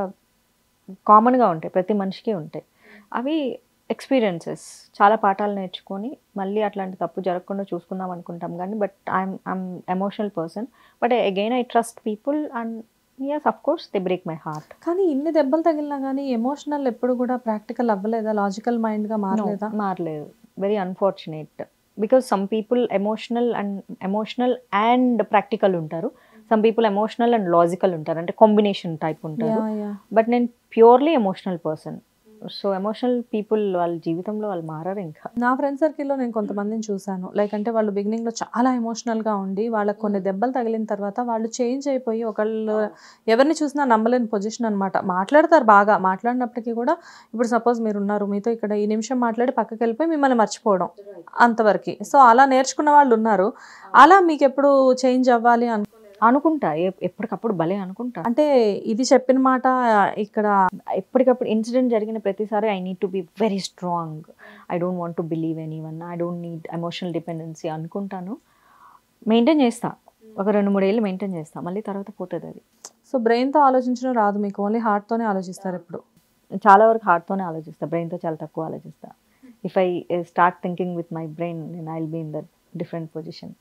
కామన్గా ఉంటాయి ప్రతి మనిషికి ఉంటాయి అవి ఎక్స్పీరియన్సెస్ చాలా పాఠాలు నేర్చుకొని మళ్ళీ అట్లాంటి తప్పు జరగకుండా చూసుకుందాం అనుకుంటాం కానీ but I'm I'm emotional person but again I trust people and yes of course they break my heart కానీ ఇన్ని దెబ్బలు తగిలినా కానీ ఎమోషనల్ ఎప్పుడు కూడా ప్రాక్టికల్ అవ్వలేదా లాజికల్ మైండ్ గా మారలేదా మారలేదు very unfortunate because some people emotional and emotional and practical ఉంటారు some people emotional and logical ఉంటారు అంటే కాంబినేషన్ టైప్ ఉంటారు Yeah, yeah. బట్ నేను purely emotional person so emotional people వాళ్ళ జీవితంలో వాళ్ళు మారారు ఇంకా నా ఫ్రెండ్ సర్కిల్లో నేను కొంతమందిని చూశాను లైక్ అంటే వాళ్ళు beginning లో చాలా ఎమోషనల్ గా ఉండి వాళ్ళకి కొన్ని దెబ్బలు తగిలిన తర్వాత వాళ్ళు చేంజ్ అయిపోయి ఒకళ్ళు ఎవరిని చూసినా నమ్మలేని పొజిషన్ అన్నమాట మాట్లాడతారు బాగా మాట్లాడినప్పటికీ కూడా ఇప్పుడు సపోజ్ మీరు ఉన్నారు మీతో ఇక్కడ ఈ నిమిషం మాట్లాడి పక్కకి వెళ్ళిపోయి మిమ్మల్ని మర్చిపోవడం అంతవరకు సో అలా నేర్చుకున్న వాళ్ళు ఉన్నారు అలా మీకు ఎప్పుడు చేంజ్ అవ్వాలి అను అనుకుంటా ఎ- ఎప్పటికప్పుడు భలే అనుకుంటా అంటే ఇది చెప్పిన మాట ఇక్కడ ఎప్పటికప్పుడు ఇన్సిడెంట్ జరిగిన ప్రతిసారి I need to be very strong I don't want to believe anyone I don't need emotional dependency అనుకుంటాను మెయింటైన్ చేస్తా ఒక రెండు మూడు ఏళ్ళు మెయింటైన్ చేస్తా మళ్ళీ తర్వాత పోతుంది అది సో బ్రెయిన్తో ఆలోచించడం రాదు మీకు ఓన్లీ హార్ట్తోనే ఆలోచిస్తారు ఎప్పుడు చాలా వరకు హార్ట్తోనే ఆలోచిస్తా బ్రెయిన్తో చాలా తక్కువ ఆలోచిస్తా if I start thinking with my brain నేను I will be in that different position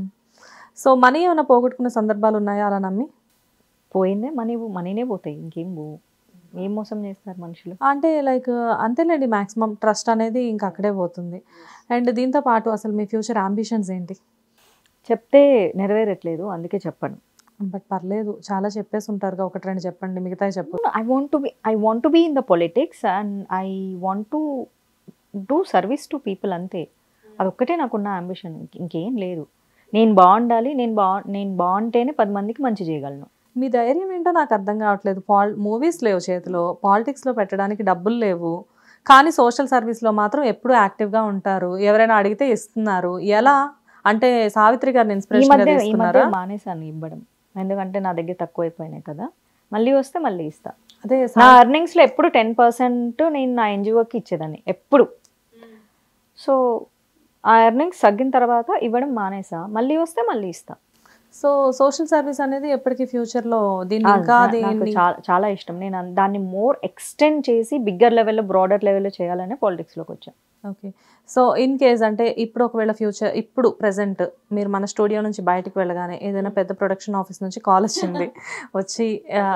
so money ఏమైనా పోగొట్టుకున్న సందర్భాలు ఉన్నాయా అలా నమ్మి పోయిందే మనీ మనీనే పోతాయి ఇంకేం పోవు ఏం మోసం చేస్తారు మనుషులు అంటే లైక్ అంతేలేండి మాక్సిమం ట్రస్ట్ అనేది ఇంకా అక్కడే పోతుంది అండ్ దీంతో పాటు అసలు మీ ఫ్యూచర్ అంబిషన్స్ ఏంటి చెప్తే నెరవేరట్లేదు అందుకే చెప్పను బట్ పర్లేదు చాలా చెప్పేసి ఉంటారుగా ఒకటి రెండు చెప్పండి మిగతా చెప్పు I want to be I want to be in the politics and I want to do service to people అంతే అదొక్కటే నాకున్న అంబిషన్ ఇంకేం లేదు నేను బాగుండాలి నేను బా నేను బాగుంటేనే పది మందికి మంచి చేయగలను మీ ధైర్యం ఏంటో నాకు అర్థం కావట్లేదు పాల్ మూవీస్ లేవు చేతిలో పాలిటిక్స్లో పెట్టడానికి డబ్బులు లేవు కానీ సోషల్ సర్వీస్లో మాత్రం ఎప్పుడూ యాక్టివ్గా ఉంటారు ఎవరైనా అడిగితే ఇస్తున్నారు ఎలా అంటే సావిత్రి గారిని ఈ ఇన్స్పిరేషన్ మధ్య ఈ మధ్య తీసుకున్నారా మానేసాను ఇవ్వడం ఎందుకంటే నా దగ్గర తక్కువ అయిపోయినాయి కదా మళ్ళీ వస్తే మళ్ళీ ఇస్తా అదే నా ఎర్నింగ్స్లో ఎప్పుడు టెన్ పర్సెంట్ నేను నా ఎన్జిఓకి ఇచ్చేదాన్ని ఎప్పుడు సో ఆ ఎర్నింగ్స్ తగ్గిన తర్వాత ఇవ్వడం మానేసా మళ్ళీ వస్తే మళ్ళీ ఇస్తా సో సోషల్ సర్వీస్ అనేది ఎప్పటికీ ఫ్యూచర్ లో దీన్ని ఆ, ఇంకా నా- నాకు దీన్ని చాలా చాలా ఇష్టం నేను అన్- దాన్ని మోర్ ఎక్స్టెండ్ చేసి బిగ్గర్ లెవెల్లో బ్రాడర్ లెవెల్లో చేయాలనే పాలిటిక్స్లోకి వచ్చాను ఓకే సో ఇన్ కేస్ అంటే ఇప్పుడు ఒకవేళ ఫ్యూచర్ ఇప్పుడు ప్రెసెంట్ మీరు మన స్టూడియో నుంచి బయటికి వెళ్ళగానే ఏదైనా పెద్ద ప్రొడక్షన్ ఆఫీస్ నుంచి కాల్ వచ్చింది వచ్చి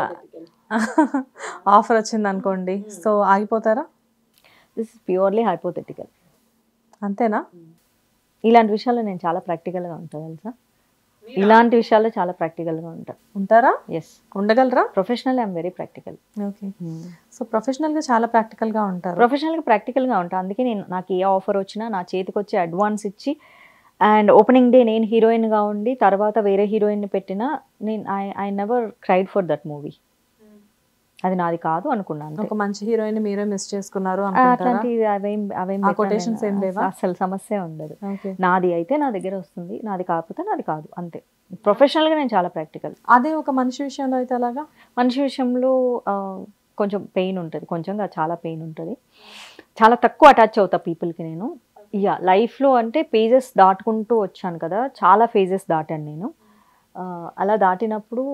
ఆఫర్ వచ్చింది అనుకోండి సో ఆగిపోతారా దిస్ ఇస్ ప్యూర్లీ హైపోథెటికల్ అంతేనా ఇలాంటి విషయాల్లో నేను చాలా ప్రాక్టికల్గా ఉంటాను తెలుసా ఇలాంటి విషయాల్లో చాలా ప్రాక్టికల్గా ఉంటాను ఉంటారా ఎస్ ఉండగలరా professional I'm very practical okay so professional గా చాలా ప్రాక్టికల్ గా ఉంటారు ప్రొఫెషనల్గా ప్రాక్టికల్గా ఉంటాను అందుకే నేను నాకు ఏ ఆఫర్ వచ్చినా నా చేతికి వచ్చి అడ్వాన్స్ ఇచ్చి అండ్ ఓపెనింగ్ డే నేను హీరోయిన్గా ఉండి తర్వాత వేరే హీరోయిన్ని పెట్టినా నేను I I never cried for that movie అది నాది కాదు అనుకున్నాను అంతే. ఒక మంచి హీరోయిన్ మీరే మిస్ చేసుకున్నారు ఆ, అనుకుంటారా అట్లాంటి అవేం అవేం ఆ పెట్టను quotations నేను. ఏం లేవా? అసలు సమస్య ఉండదు ఓకే నాది అయితే నా దగ్గర వస్తుంది నాది కాకపోతే నాది కాదు అంతే ప్రొఫెషనల్గా నేను చాలా ప్రాక్టికల్ అదే ఒక మనిషి విషయంలో అయితే అలాగా మనిషి విషయంలో ఆ, కొంచెం పెయిన్ ఉంటుంది కొంచెం కాదు, చాలా పెయిన్ ఉంటుంది చాలా తక్కువ అటాచ్ అవుతా పీపుల్కి నేను యా లైఫ్లో అంటే పేజెస్ దాటుకుంటూ వచ్చాను కదా చాలా ఫేజెస్ దాటాను నేను ఆ, అలా దాటినప్పుడు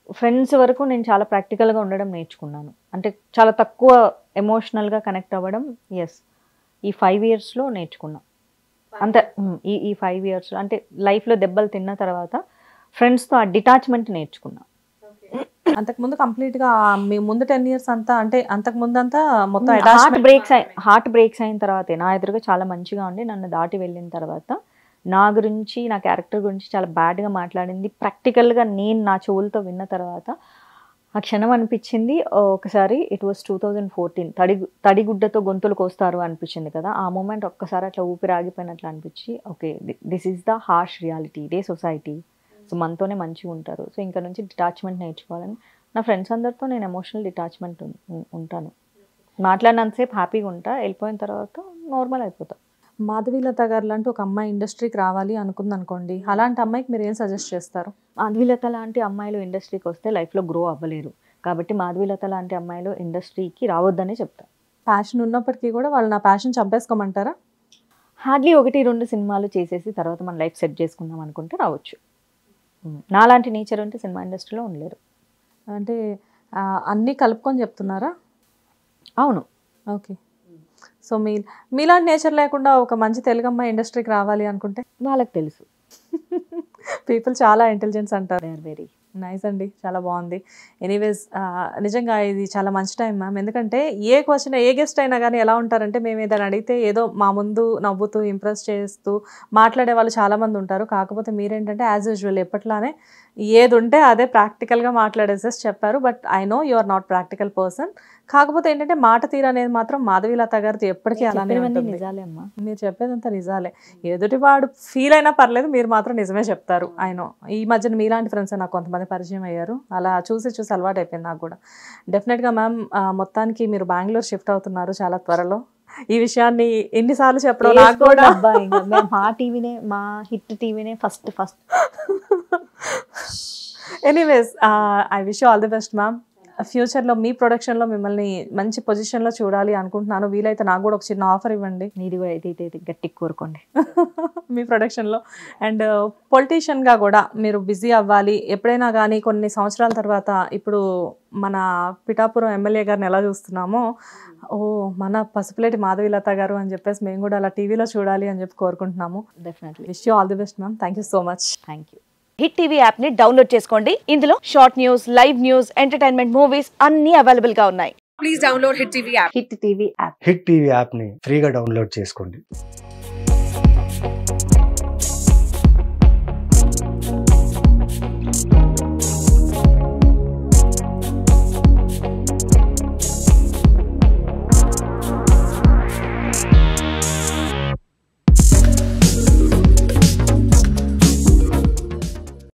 ఫ్రెండ్స్ వరకు నేను చాలా ప్రాక్టికల్గా ఉండడం నేర్చుకున్నాను అంటే చాలా తక్కువ ఎమోషనల్గా కనెక్ట్ అవ్వడం ఎస్ ఈ ఫైవ్ ఇయర్స్లో నేర్చుకున్నా అంతే ఉమ్, ఈ ఈ ఫైవ్ ఇయర్స్లో అంటే లైఫ్లో దెబ్బలు తిన్న తర్వాత ఫ్రెండ్స్తో ఆ డిటాచ్మెంట్ నేర్చుకున్నా అంతకు ముందు కంప్లీట్ గా మీ ముందు టెన్ ఇయర్స్ అంతా అంటే అంతకు ముందు అంతా మొత్తం heart attachment- breaks heart breaks అయిన తర్వాతే నా ఎదురుగా చాలా మంచిగా ఉండి నన్ను దాటి వెళ్ళిన తర్వాత నా గురించి నా క్యారెక్టర్ గురించి చాలా బ్యాడ్గా మాట్లాడింది ప్రాక్టికల్గా నేను నా చెవులతో విన్న తర్వాత ఆ క్షణం అనిపించింది ఓ, ఒకసారి it was two thousand fourteen తడి తడిగుడ్డతో గొంతులు కోస్తారు అనిపించింది కదా ఆ మూమెంట్ ఒక్కసారి అట్లా ఊపిరి ఆగిపోయినట్లు అనిపించి okay this is the harsh reality ఇదే సొసైటీ సో మనతోనే మంచిగా ఉంటారు సో ఇంకా నుంచి డిటాచ్మెంట్ నేర్చుకోవాలని నా ఫ్రెండ్స్ అందరితో నేను ఎమోషనల్ డిటాచ్మెంట్ ఉంటాను మాట్లాడినంతసేపు హ్యాపీగా ఉంటా వెళ్ళిపోయిన తర్వాత నార్మల్ అయిపోతా మాధవీలత గారు లాంటి ఒక అమ్మాయి ఇండస్ట్రీకి రావాలి అనుకుంది అనుకోండి అలాంటి అమ్మాయికి మీరు ఏం సజెస్ట్ చేస్తారు మాధవీలత లాంటి అమ్మాయిలు ఇండస్ట్రీకి వస్తే లైఫ్లో గ్రో అవ్వలేరు కాబట్టి మాధవీలత లాంటి అమ్మాయిలు ఇండస్ట్రీకి రావద్దనే చెప్తా ప్యాషన్ ఉన్నప్పటికీ కూడా వాళ్ళు నా ప్యాషన్ చంపేసుకోమంటారా హార్డ్లీ ఒకటి రెండు సినిమాలు చేసేసి తర్వాత మన లైఫ్ సెట్ చేసుకుందాం అనుకుంటే రావచ్చు ఉమ్. నాలాంటి నేచర్ ఉంటే సినిమా ఇండస్ట్రీలో ఉండలేరు అంటే ఆ, అన్నీ కలుపుకొని చెప్తున్నారా అవును ఓకే సో మీ మీలాంటి నేచర్ లేకుండా ఒక మంచి తెలుగు అమ్మాయి ఇండస్ట్రీకి రావాలి అనుకుంటే వాళ్ళకి తెలుసు పీపుల్ చాలా ఇంటెలిజెన్స్ అంటారు దే ఆర్ వెరీ నైస్ అండి చాలా బాగుంది ఎనీవేస్ నిజంగా ఇది చాలా మంచి టైం మ్యామ్ ఎందుకంటే ఏ క్వశ్చన్ ఏ గెస్ట్ అయినా కానీ ఎలా ఉంటారంటే మేము ఏదైనా అడిగితే ఏదో మా ముందు నవ్వుతూ ఇంప్రెస్ చేస్తూ మాట్లాడే వాళ్ళు చాలామంది ఉంటారు కాకపోతే మీరేంటంటే యాజ్ యూజువల్ ఎప్పట్లానే ఏది ఉంటే అదే ప్రాక్టికల్గా మాట్లాడేసేసి చెప్పారు but I know you are not practical person కాకపోతే ఏంటంటే మాట తీరు అనేది మాత్రం మాధవీలత గారితో ఎప్పటికీ అలానే చెప్పినవన్నీ ఉంటుంది నిజాలే అమ్మా మీరు చెప్పేదంతా నిజాలే ఎదుటివాడు ఫీల్ అయినా పర్లేదు మీరు మాత్రం నిజమే చెప్తారు ఆయన ఈ మధ్యన మీలాంటి ఫ్రెండ్స్ నాకు కొంతమంది పరిచయం అయ్యారు అలా చూసి చూసి అలవాటు అయిపోయింది నాకు కూడా డెఫినెట్గా మ్యామ్ మొత్తానికి మీరు బెంగళూరు షిఫ్ట్ అవుతున్నారు చాలా త్వరలో ఈ విషయాన్ని ఎన్నిసార్లు చెప్పడం నాకు కూడా అబ్బా ఇంకా మేము మా టీవీనే మా హిట్ టీవీనే first first anyways I wish all the best ma'am ఫ్యూచర్లో మీ ప్రొడక్షన్లో మిమ్మల్ని మంచి పొజిషన్లో చూడాలి అనుకుంటున్నాను వీలైతే నాకు కూడా ఒక చిన్న ఆఫర్ ఇవ్వండి నీది కూడా అయితే అయితే గట్టి కోరుకోండి మీ ప్రొడక్షన్లో అండ్ పొలిటీషియన్గా కూడా మీరు బిజీ అవ్వాలి ఎప్పుడైనా కానీ కొన్ని సంవత్సరాల తర్వాత ఇప్పుడు మన పిఠాపురం ఎమ్మెల్యే గారిని ఎలా చూస్తున్నామో ఓ మన పసుపులేటి మాధవీలత గారు అని చెప్పేసి మేము కూడా అలా టీవీలో చూడాలి అని చెప్పి కోరుకుంటున్నాము definitely wish you all the best ma'am thank you so much thank you hit TV app ని డౌన్లోడ్ చేసుకోండి ఇందులో short news live news entertainment movies అన్ని అవైలబుల్ గా ఉన్నాయి hit TV app hit TV యాప్ని ఫ్రీగా డౌన్లోడ్ చేసుకోండి